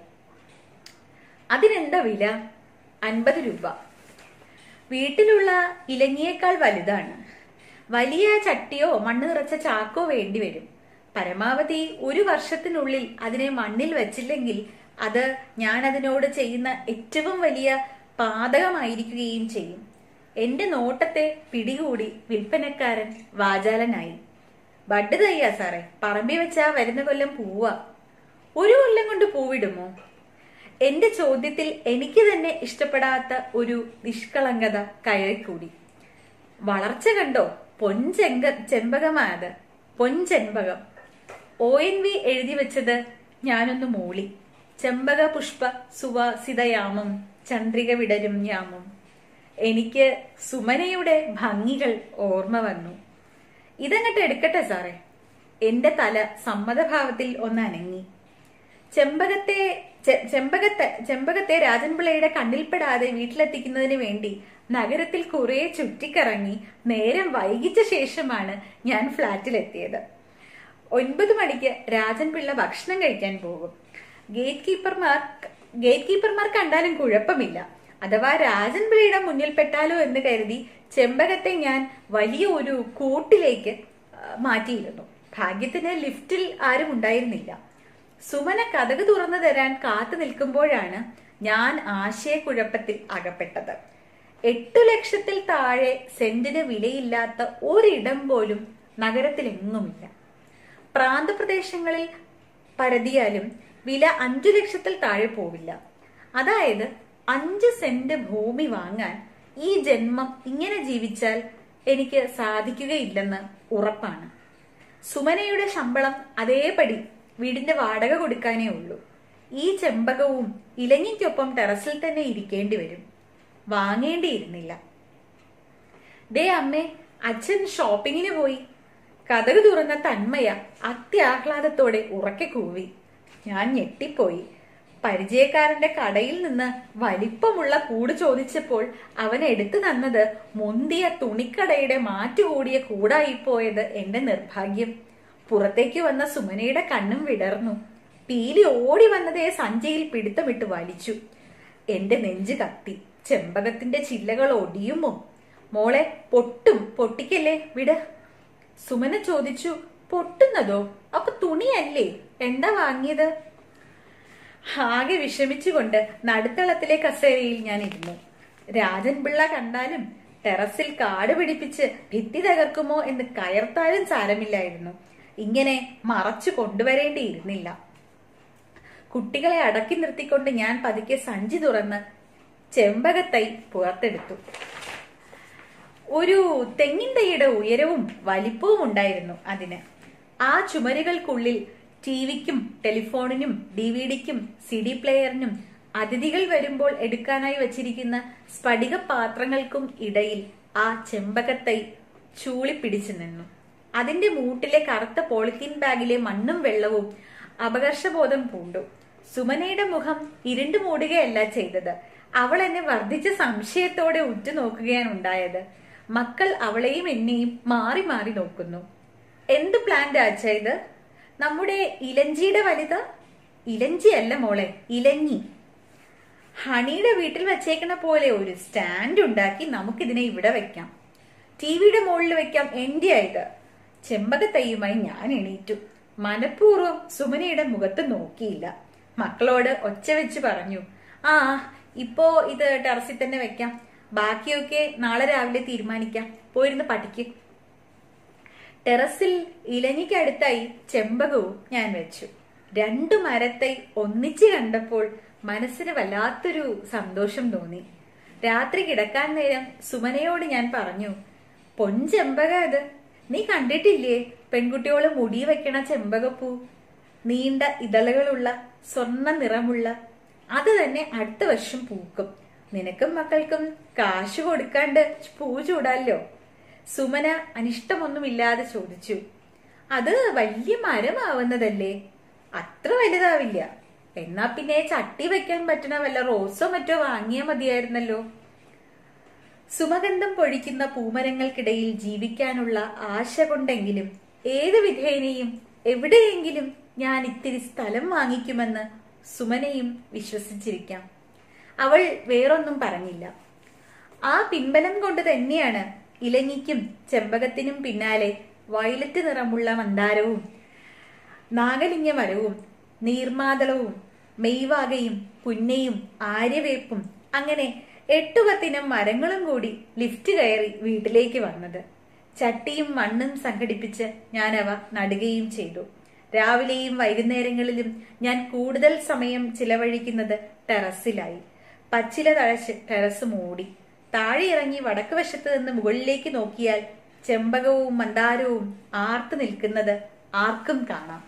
Speaker 1: അതിനെന്താ വില അൻപത് രൂപ വീട്ടിലുള്ള ഇലങ്ങിയേക്കാൾ വലുതാണ് വലിയ ചട്ടിയോ മണ്ണ് നിറച്ച ചാക്കോ വേണ്ടി വരും പരമാവധി ഒരു വർഷത്തിനുള്ളിൽ അതിനെ മണ്ണിൽ വെച്ചില്ലെങ്കിൽ അത് ഞാൻ അതിനോട് ചെയ്യുന്ന ഏറ്റവും വലിയ പാതകമായിരിക്കുകയും ചെയ്യും എന്റെ നോട്ടത്തെ പിടികൂടി വിൽപ്പനക്കാരൻ വാചാലനായി ബഡ് തയ്യാ സാറേ പറമ്പി വെച്ചാ വരുന്ന കൊല്ലം പൂവാ ഒരു കൊല്ലം കൊണ്ട് പൂവിടുമോ എന്റെ ചോദ്യത്തിൽ എനിക്ക് തന്നെ ഇഷ്ടപ്പെടാത്ത ഒരു നിഷ്കളങ്കത കയറിക്കൂടി വളർച്ച കണ്ടോ പൊൻചെങ്ക ചെമ്പകമായത് പൊൻചെമ്പകം ഒ എൻ വി എഴുതി വെച്ചത് ഞാനൊന്ന് മൂളി ചെമ്പക പുഷ്പ സുവാസിതയാമം ചന്ദ്രിക വിടരും യാമം എനിക്ക് സുമനയുടെ ഭംഗികൾ ഓർമ്മ വന്നു ഇതങ്ങട്ട് എടുക്കട്ടെ സാറേ എന്റെ തല സമ്മതഭാവത്തിൽ ഒന്ന് അനങ്ങി ചെമ്പകത്തെ ചെ- ചെമ്പകത്തെ ചെമ്പകത്തെ രാജൻപിള്ളയുടെ കണ്ണിൽപ്പെടാതെ വീട്ടിലെത്തിക്കുന്നതിന് വേണ്ടി നഗരത്തിൽ കുറെ ചുറ്റിക്കറങ്ങി നേരം വൈകിച്ച ശേഷമാണ് ഞാൻ ഫ്ലാറ്റിലെത്തിയത് ഒൻപത് മണിക്ക് രാജൻപിള്ള ഭക്ഷണം കഴിക്കാൻ പോകും ഗേറ്റ് കീപ്പർമാർ ഗേറ്റ് കീപ്പർമാർ കണ്ടാലും കുഴപ്പമില്ല അഥവാ രാജൻപിള്ളയുടെ മുന്നിൽ പെട്ടാലോ എന്ന് കരുതി ചെമ്പകത്തെ ഞാൻ വലിയ ഒരു കൂട്ടിലേക്ക് ആ, മാറ്റിയിരുന്നു ഭാഗ്യത്തിന് ലിഫ്റ്റിൽ ആരും ഉണ്ടായിരുന്നില്ല സുമന കഥക് തുറന്നു തരാൻ കാത്തു നിൽക്കുമ്പോഴാണ് ഞാൻ ആശയക്കുഴപ്പത്തിൽ അകപ്പെട്ടത് എട്ടു ലക്ഷത്തിൽ താഴെ സെന്റിന് വിലയില്ലാത്ത ഒരിടം പോലും നഗരത്തിലെങ്ങുമില്ല പ്രാന്തപ്രദേശങ്ങളിൽ പരതിയാലും വില അഞ്ചു ലക്ഷത്തിൽ താഴെ പോവില്ല അതായത് അഞ്ച് സെന്റ് ഭൂമി വാങ്ങാൻ ഈ ജന്മം ഇങ്ങനെ ജീവിച്ചാൽ എനിക്ക് സാധിക്കുകയില്ലെന്ന് ഉറപ്പാണ് സുമനയുടെ ശമ്പളം അതേപടി വീടിന്റെ വാടക കൊടുക്കാനേ ഉള്ളൂ ഈ ചെമ്പകവും ഇലങ്ങിക്കൊപ്പം ടെറസിൽ തന്നെ ഇരിക്കേണ്ടി വരും വാങ്ങേണ്ടിയിരുന്നില്ല ദേ അമ്മേ അച്ഛൻ ഷോപ്പിങ്ങിന് പോയി കഥക് തുറന്ന തന്മയ അത്യാഹ്ലാദത്തോടെ ഉറക്കെ കൂവി ഞാൻ ഞെട്ടിപ്പോയി പരിചയക്കാരന്റെ കടയിൽ നിന്ന് വലിപ്പമുള്ള കൂട് ചോദിച്ചപ്പോൾ അവൻ എടുത്തു തന്നത് മുന്തിയ തുണിക്കടയുടെ മാറ്റുകൂടിയ കൂടായിപ്പോയത് എന്റെ നിർഭാഗ്യം പുറത്തേക്ക് വന്ന സുമനയുടെ കണ്ണും വിടർന്നു പീലി ഓടി വന്നതേ സഞ്ചയിൽ പിടുത്തമിട്ട് വലിച്ചു എന്റെ നെഞ്ച് കത്തി ചെമ്പകത്തിന്റെ ചില്ലകൾ ഒടിയുമോ മോളെ പൊട്ടും പൊട്ടിക്കല്ലേ വിട് സുമന ചോദിച്ചു പൊട്ടുന്നതോ അപ്പൊ തുണിയല്ലേ എന്താ വാങ്ങിയത് ആകെ വിഷമിച്ചുകൊണ്ട് നടുത്തളത്തിലെ കസേരയിൽ ഞാൻ ഇരുന്നു രാജൻ പിള്ള കണ്ടാലും ടെറസിൽ കാട് പിടിപ്പിച്ച് ഭിത്തി തകർക്കുമോ എന്ന് കയർത്താലും സാരമില്ലായിരുന്നു ഇങ്ങനെ മറച്ചു കൊണ്ടുവരേണ്ടിയിരുന്നില്ല കുട്ടികളെ അടക്കി നിർത്തിക്കൊണ്ട് ഞാൻ പതുക്കെ സഞ്ചി തുറന്ന് ചെമ്പകത്തൈ പുറത്തെടുത്തു ഒരു തെങ്ങിൻ തൈയുടെ ഉയരവും വലിപ്പവും ഉണ്ടായിരുന്നു അതിന് ആ ചുമരുകൾക്കുള്ളിൽ ടിവിക്കും ടെലിഫോണിനും ഡി വി ഡിക്കും സി ഡി പ്ലെയറിനും അതിഥികൾ വരുമ്പോൾ എടുക്കാനായി വച്ചിരിക്കുന്ന സ്ഫടിക പാത്രങ്ങൾക്കും ഇടയിൽ ആ ചെമ്പകത്തൈ ചൂളിപ്പിടിച്ചു നിന്നു അതിന്റെ മൂട്ടിലെ കറുത്ത പോളിത്തീൻ ബാഗിലെ മണ്ണും വെള്ളവും അപകർഷബോധം പൂണ്ടു സുമനയുടെ മുഖം ഇരുണ്ടു മൂടുകയല്ല ചെയ്തത് അവൾ എന്നെ വർദ്ധിച്ച സംശയത്തോടെ ഉറ്റുനോക്കുകയാണ് ഉണ്ടായത് മക്കൾ അവളെയും എന്നെയും മാറി മാറി നോക്കുന്നു എന്ത് പ്ലാന്റ് ആച്ച ഇത് നമ്മുടെ ഇലഞ്ചിയുടെ വലുത് ഇലഞ്ചി അല്ല മോളെ ഇലഞ്ഞി ഹണിയുടെ വീട്ടിൽ വെച്ചേക്കണ പോലെ ഒരു സ്റ്റാൻഡ് ഉണ്ടാക്കി നമുക്കിതിനെ ഇവിടെ വെക്കാം ടി വിയുടെ മുകളിൽ വെക്കാം എന്റെ ആയത് ചെമ്പകത്തയ്യുമായി ഞാൻ എണീറ്റു മനഃപൂർവ്വം സുമനയുടെ മുഖത്ത് നോക്കിയില്ല മക്കളോട് ഒച്ച വെച്ച് പറഞ്ഞു ആ ഇപ്പോ ഇത് ടെറസിൽ തന്നെ വെക്കാം ബാക്കിയൊക്കെ നാളെ രാവിലെ തീരുമാനിക്കാം പോയിരുന്ന് പഠിക്കും ടെറസിൽ ഇലഞ്ഞിക്കടുത്തായി ചെമ്പകവും ഞാൻ വെച്ചു രണ്ടു മരത്തെ ഒന്നിച്ച് കണ്ടപ്പോൾ മനസ്സിന് വല്ലാത്തൊരു സന്തോഷം തോന്നി രാത്രി കിടക്കാൻ നേരം സുമനയോട് ഞാൻ പറഞ്ഞു പൊൻചെമ്പക അത് നീ കണ്ടിട്ടില്ലേ പെൺകുട്ടിയോള് മുടി വെക്കണ ചെമ്പകപ്പൂ നീണ്ട ഇതളുകളുള്ള സ്വർണ്ണ നിറമുള്ള അത് തന്നെ അടുത്ത വർഷം പൂക്കും നിനക്കും മക്കൾക്കും കാശ് കൊടുക്കാണ്ട് പൂ ചൂടാലോ സുമന അനിഷ്ടമൊന്നുമില്ലാതെ ചോദിച്ചു അത് വലിയ മരമാവുന്നതല്ലേ അത്ര വലുതാവില്ല എന്നാ പിന്നെ ചട്ടി വെക്കാൻ പറ്റണ വല്ല റോസോ മറ്റോ വാങ്ങിയാ മതിയായിരുന്നല്ലോ സുമഗന്ധം പൊഴിക്കുന്ന പൂമരങ്ങൾക്കിടയിൽ ജീവിക്കാനുള്ള ആശ കൊണ്ടെങ്കിലും ഏത് വിധേനയും എവിടെയെങ്കിലും ഞാൻ ഇത്തിരി സ്ഥലം വാങ്ങിക്കുമെന്ന് സുമനയും വിശ്വസിച്ചിരിക്കാം അവൾ വേറൊന്നും പറഞ്ഞില്ല ആ പിൻബലം കൊണ്ട് തന്നെയാണ് ഇലഞ്ഞിക്കും ചെമ്പകത്തിനും പിന്നാലെ വയലറ്റ് നിറമുള്ള മന്ദാരവും നാഗലിംഗ മരവും നീർമാതളവും മെയ്വാകയും പുന്നയും ആര്യവേപ്പും അങ്ങനെ എട്ടു പത്തിനം മരങ്ങളും കൂടി ലിഫ്റ്റ് കയറി വീട്ടിലേക്ക് വന്നത് ചട്ടിയും മണ്ണും സംഘടിപ്പിച്ച് ഞാൻ അവ നടുകയും ചെയ്തു രാവിലെയും വൈകുന്നേരങ്ങളിലും ഞാൻ കൂടുതൽ സമയം ചിലവഴിക്കുന്നത് ടെറസിലായി പച്ചില തഴച്ച് ടെറസ് മൂടി താഴെ ഇറങ്ങി വടക്ക് വശത്ത് നിന്ന് മുകളിലേക്ക് നോക്കിയാൽ ചെമ്പകവും മന്ദാരവും ആർത്തു നിൽക്കുന്നത് ആർക്കും കാണാം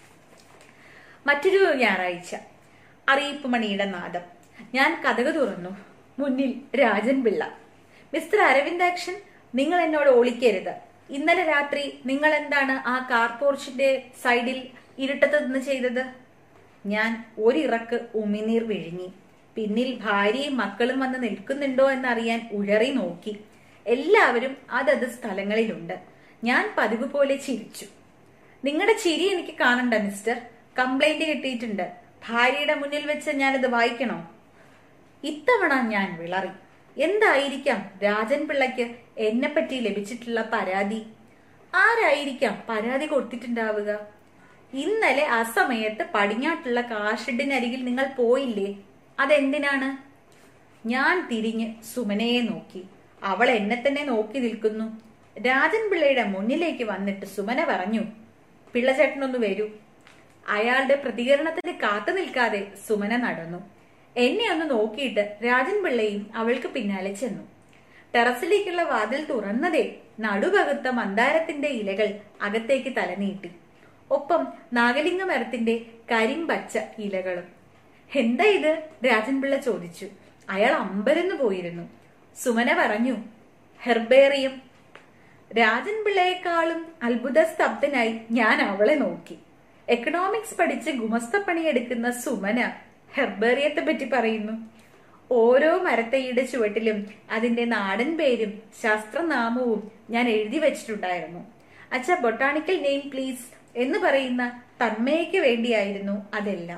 Speaker 1: മറ്റൊരു ഞായറാഴ്ച അറിയിപ്പ് മണിയുടെ നാദം ഞാൻ കഥക തുറന്നു മുന്നിൽ രാജൻ പിള്ള മിസ്റ്റർ അരവിന്ദാക്ഷൻ നിങ്ങൾ എന്നോട് ഓളിക്കരുത് ഇന്നലെ രാത്രി നിങ്ങൾ എന്താണ് ആ കാർ പോർച്ചിന്റെ സൈഡിൽ ഇരുട്ടത്ത് നിന്ന് ചെയ്തത് ഞാൻ ഒരിറക്ക് ഉമിനീർ വിഴുങ്ങി പിന്നിൽ ഭാര്യയും മക്കളും വന്ന് നിൽക്കുന്നുണ്ടോ എന്നറിയാൻ ഉഴറി നോക്കി എല്ലാവരും അതത് സ്ഥലങ്ങളിലുണ്ട് ഞാൻ പതിവ് പോലെ ചിരിച്ചു നിങ്ങളുടെ ചിരി എനിക്ക് കാണണ്ട മിസ്റ്റർ കംപ്ലൈന്റ് കിട്ടിയിട്ടുണ്ട് ഭാര്യയുടെ മുന്നിൽ വെച്ച് ഞാനത് വായിക്കണോ ഇത്തവണ ഞാൻ വിളറി എന്തായിരിക്കാം രാജൻ പിള്ളയ്ക്ക് എന്നെ പറ്റി ലഭിച്ചിട്ടുള്ള പരാതി ആരായിരിക്കാം പരാതി കൊടുത്തിട്ടുണ്ടാവുക ഇന്നലെ ആ സമയത്ത് പടിഞ്ഞാട്ടുള്ള കാർഷെഡിനരികിൽ നിങ്ങൾ പോയില്ലേ അതെന്തിനാണ് ഞാൻ തിരിഞ്ഞ് സുമനയെ നോക്കി അവൾ എന്നെ തന്നെ നോക്കി നിൽക്കുന്നു രാജൻ പിള്ളയുടെ മുന്നിലേക്ക് വന്നിട്ട് സുമന പറഞ്ഞു പിള്ളചേട്ടനൊന്ന് വരൂ അയാളുടെ പ്രതികരണത്തിന് കാത്തു നിൽക്കാതെ സുമന നടന്നു എന്നെ ഒന്ന് നോക്കിയിട്ട് രാജൻ പിള്ളയും അവൾക്ക് പിന്നാലെ ചെന്നു ടെറസിലേക്കുള്ള വാതിൽ തുറന്നതേ നടുപകുത്ത മന്ദാരത്തിന്റെ ഇലകൾ അകത്തേക്ക് തലനീട്ടി ഒപ്പം നാഗലിംഗ മരത്തിന്റെ കരിമ്പച്ച ഇലകളും എന്താ ഇത് രാജൻ പിള്ള ചോദിച്ചു അയാൾ അമ്പരന്നു പോയിരുന്നു സുമന പറഞ്ഞു ഹെർബേറിയം രാജൻ പിള്ളയെക്കാളും അത്ഭുത സ്തബ്ധനായി ഞാൻ അവളെ നോക്കി എക്കണോമിക്സ് പഠിച്ച് ഗുമസ്തപ്പണിയെടുക്കുന്ന സുമന ഹെർബേറിയത്തെ പറ്റി പറയുന്നു ഓരോ മരത്തൈയുടെ ചുവട്ടിലും അതിന്റെ നാടൻ പേരും ശാസ്ത്രനാമവും ഞാൻ എഴുതി വെച്ചിട്ടുണ്ടായിരുന്നു അച്ഛ ബൊട്ടാണിക്കൽ നെയിം പ്ലീസ് എന്ന് പറയുന്ന തന്മയ്ക്ക് വേണ്ടിയായിരുന്നു അതെല്ലാം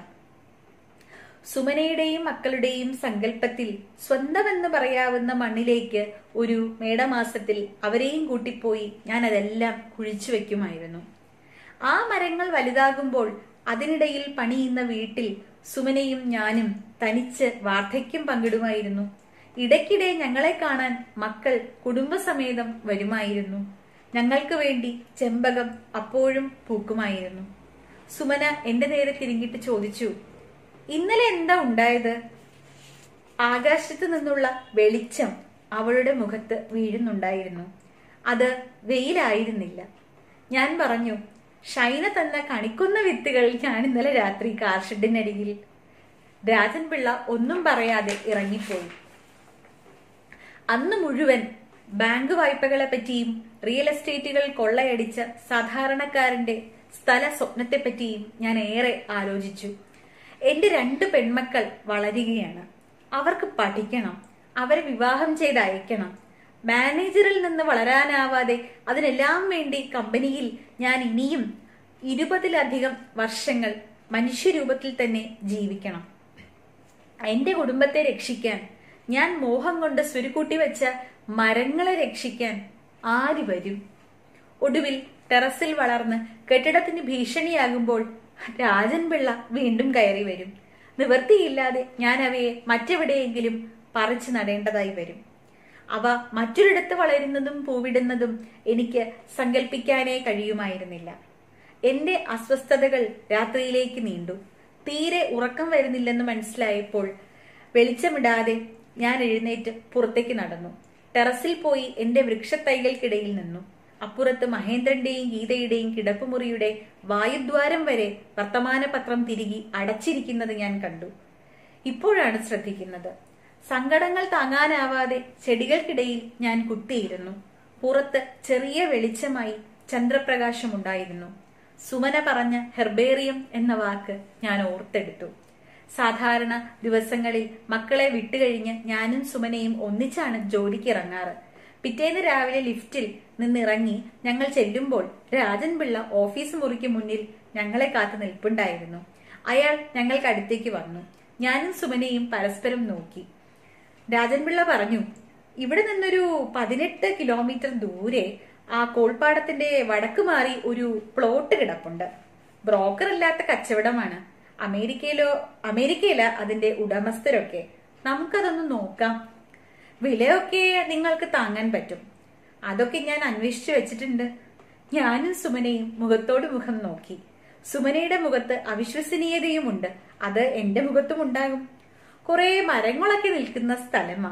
Speaker 1: സുമനയുടെയും മക്കളുടെയും സങ്കല്പത്തിൽ സ്വന്തമെന്ന് പറയാവുന്ന മണ്ണിലേക്ക് ഒരു മേടമാസത്തിൽ അവരെയും കൂട്ടിപ്പോയി ഞാൻ അതെല്ലാം കുഴിച്ചു വെക്കുമായിരുന്നു ആ മരങ്ങൾ വലുതാകുമ്പോൾ അതിനിടയിൽ പണിയുന്ന വീട്ടിൽ സുമനയും ഞാനും തനിച്ച് വാർദ്ധക്യം പങ്കിടുമായിരുന്നു ഇടയ്ക്കിടെ ഞങ്ങളെ കാണാൻ മക്കൾ കുടുംബസമേതം വരുമായിരുന്നു ഞങ്ങൾക്ക് വേണ്ടി ചെമ്പകം അപ്പോഴും പൂക്കുമായിരുന്നു സുമന എന്റെ നേരെ തിരിഞ്ഞിട്ട് ചോദിച്ചു ഇന്നലെ എന്താ ഉണ്ടായത് ആകാശത്ത് നിന്നുള്ള വെളിച്ചം അവളുടെ മുഖത്ത് വീഴുന്നുണ്ടായിരുന്നു അത് വെയിലായിരുന്നില്ല ഞാൻ പറഞ്ഞു ഷൈന തന്ന കണിക്കുന്ന വിത്തുകൾ ഞാൻ ഇന്നലെ രാത്രി കാർഷെഡിനരികിൽ രാജൻ പിള്ള ഒന്നും പറയാതെ ഇറങ്ങിപ്പോയി അന്ന് മുഴുവൻ ബാങ്ക് വായ്പകളെ പറ്റിയും റിയൽ എസ്റ്റേറ്റുകൾ കൊള്ളയടിച്ച സാധാരണക്കാരന്റെ സ്ഥല സ്വപ്നത്തെ പറ്റിയും ഞാൻ ഏറെ ആലോചിച്ചു എന്റെ രണ്ട് പെൺമക്കൾ വളരുകയാണ് അവർക്ക് പഠിക്കണം അവരെ വിവാഹം ചെയ്ത് അയക്കണം മാനേജറിൽ നിന്ന് വളരാനാവാതെ അതിനെല്ലാം വേണ്ടി കമ്പനിയിൽ ഞാൻ ഇനിയും ഇരുപതിലധികം വർഷങ്ങൾ മനുഷ്യരൂപത്തിൽ തന്നെ ജീവിക്കണം എന്റെ കുടുംബത്തെ രക്ഷിക്കാൻ ഞാൻ മോഹം കൊണ്ട് സ്വരുക്കൂട്ടി വെച്ച മരങ്ങളെ രക്ഷിക്കാൻ ആര് വരും ഒടുവിൽ ടെറസിൽ വളർന്ന് കെട്ടിടത്തിന് ഭീഷണിയാകുമ്പോൾ രാജൻ പിള്ള വീണ്ടും കയറി വരും നിവൃത്തിയില്ലാതെ ഞാൻ അവയെ മറ്റെവിടെയെങ്കിലും പറിച്ചു നടേണ്ടതായി വരും അവ മറ്റൊരിടത്ത് വളരുന്നതും പൂവിടുന്നതും എനിക്ക് സങ്കല്പിക്കാനേ കഴിയുമായിരുന്നില്ല എന്റെ അസ്വസ്ഥതകൾ രാത്രിയിലേക്ക് നീണ്ടു തീരെ ഉറക്കം വരുന്നില്ലെന്ന് മനസ്സിലായപ്പോൾ വെളിച്ചമിടാതെ ഞാൻ എഴുന്നേറ്റ് പുറത്തേക്ക് നടന്നു ടെറസിൽ പോയി എന്റെ വൃക്ഷത്തൈകൾക്കിടയിൽ നിന്നു അപ്പുറത്ത് മഹേന്ദ്രന്റെയും ഗീതയുടെയും കിടപ്പുമുറിയുടെ വായുദ്വാരം വരെ വർത്തമാനപത്രം തിരികെ അടച്ചിരിക്കുന്നത് ഞാൻ കണ്ടു ഇപ്പോഴാണ് ശ്രദ്ധിക്കുന്നത് സങ്കടങ്ങൾ താങ്ങാനാവാതെ ചെടികൾക്കിടയിൽ ഞാൻ കുത്തിയിരുന്നു പുറത്ത് ചെറിയ വെളിച്ചമായി ചന്ദ്രപ്രകാശമുണ്ടായിരുന്നു സുമന പറഞ്ഞ ഹെർബേറിയം എന്ന വാക്ക് ഞാൻ ഓർത്തെടുത്തു സാധാരണ ദിവസങ്ങളിൽ മക്കളെ വിട്ടുകഴിഞ്ഞ് ഞാനും സുമനയും ഒന്നിച്ചാണ് ജോലിക്ക് ഇറങ്ങാറ് പിറ്റേന്ന് രാവിലെ ലിഫ്റ്റിൽ നിന്നിറങ്ങി ഞങ്ങൾ ചെല്ലുമ്പോൾ രാജൻ പിള്ള ഓഫീസ് മുറിക്ക് മുന്നിൽ ഞങ്ങളെ കാത്തു നിൽപ്പുണ്ടായിരുന്നു അയാൾ ഞങ്ങൾക്ക് അടുത്തേക്ക് വന്നു ഞാനും സുമനയും പരസ്പരം നോക്കി രാജൻപിള്ള പറഞ്ഞു ഇവിടെ നിന്നൊരു പതിനെട്ട് കിലോമീറ്റർ ദൂരെ ആ കോൾപ്പാടത്തിന്റെ വടക്ക് മാറി ഒരു പ്ലോട്ട് കിടപ്പുണ്ട് ബ്രോക്കർ ഇല്ലാത്ത കച്ചവടമാണ് അമേരിക്കയിലോ അമേരിക്കയില അതിന്റെ ഉടമസ്ഥരൊക്കെ നമുക്കതൊന്ന് നോക്കാം വിലയൊക്കെ നിങ്ങൾക്ക് താങ്ങാൻ പറ്റും അതൊക്കെ ഞാൻ അന്വേഷിച്ചു വെച്ചിട്ടുണ്ട് ഞാനും സുമനയും മുഖത്തോട് മുഖം നോക്കി സുമനയുടെ മുഖത്ത് അവിശ്വസനീയതയുമുണ്ട് അത് എന്റെ മുഖത്തും ഉണ്ടാകും കുറെ മരങ്ങളൊക്കെ നിൽക്കുന്ന സ്ഥലമാ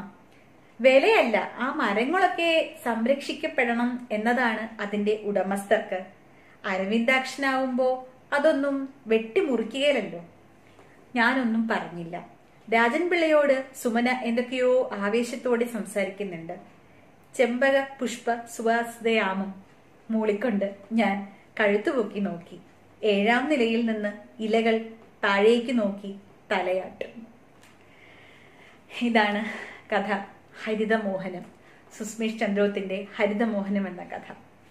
Speaker 1: വിലയല്ല ആ മരങ്ങളൊക്കെ സംരക്ഷിക്കപ്പെടണം എന്നതാണ് അതിന്റെ ഉടമസ്ഥർക്ക് അരവിന്ദാക്ഷനാവുമ്പോ അതൊന്നും വെട്ടിമുറിക്കുകയല്ലോ ഞാനൊന്നും പറഞ്ഞില്ല രാജൻ പിള്ളയോട് സുമന എന്തൊക്കെയോ ആവേശത്തോടെ സംസാരിക്കുന്നുണ്ട് ചെമ്പക പുഷ്പ സുവാസതയാമം മൂളിക്കൊണ്ട് ഞാൻ കഴുത്തുപൊക്കി നോക്കി ഏഴാം നിലയിൽ നിന്ന് ഇലകൾ താഴേക്ക് നോക്കി തലയാട്ടും ഇതാണ് കഥ ഹരിതമോഹനം സുസ്മേഷ് ചന്ദ്രോത്തിന്റെ ഹരിതമോഹനം എന്ന കഥ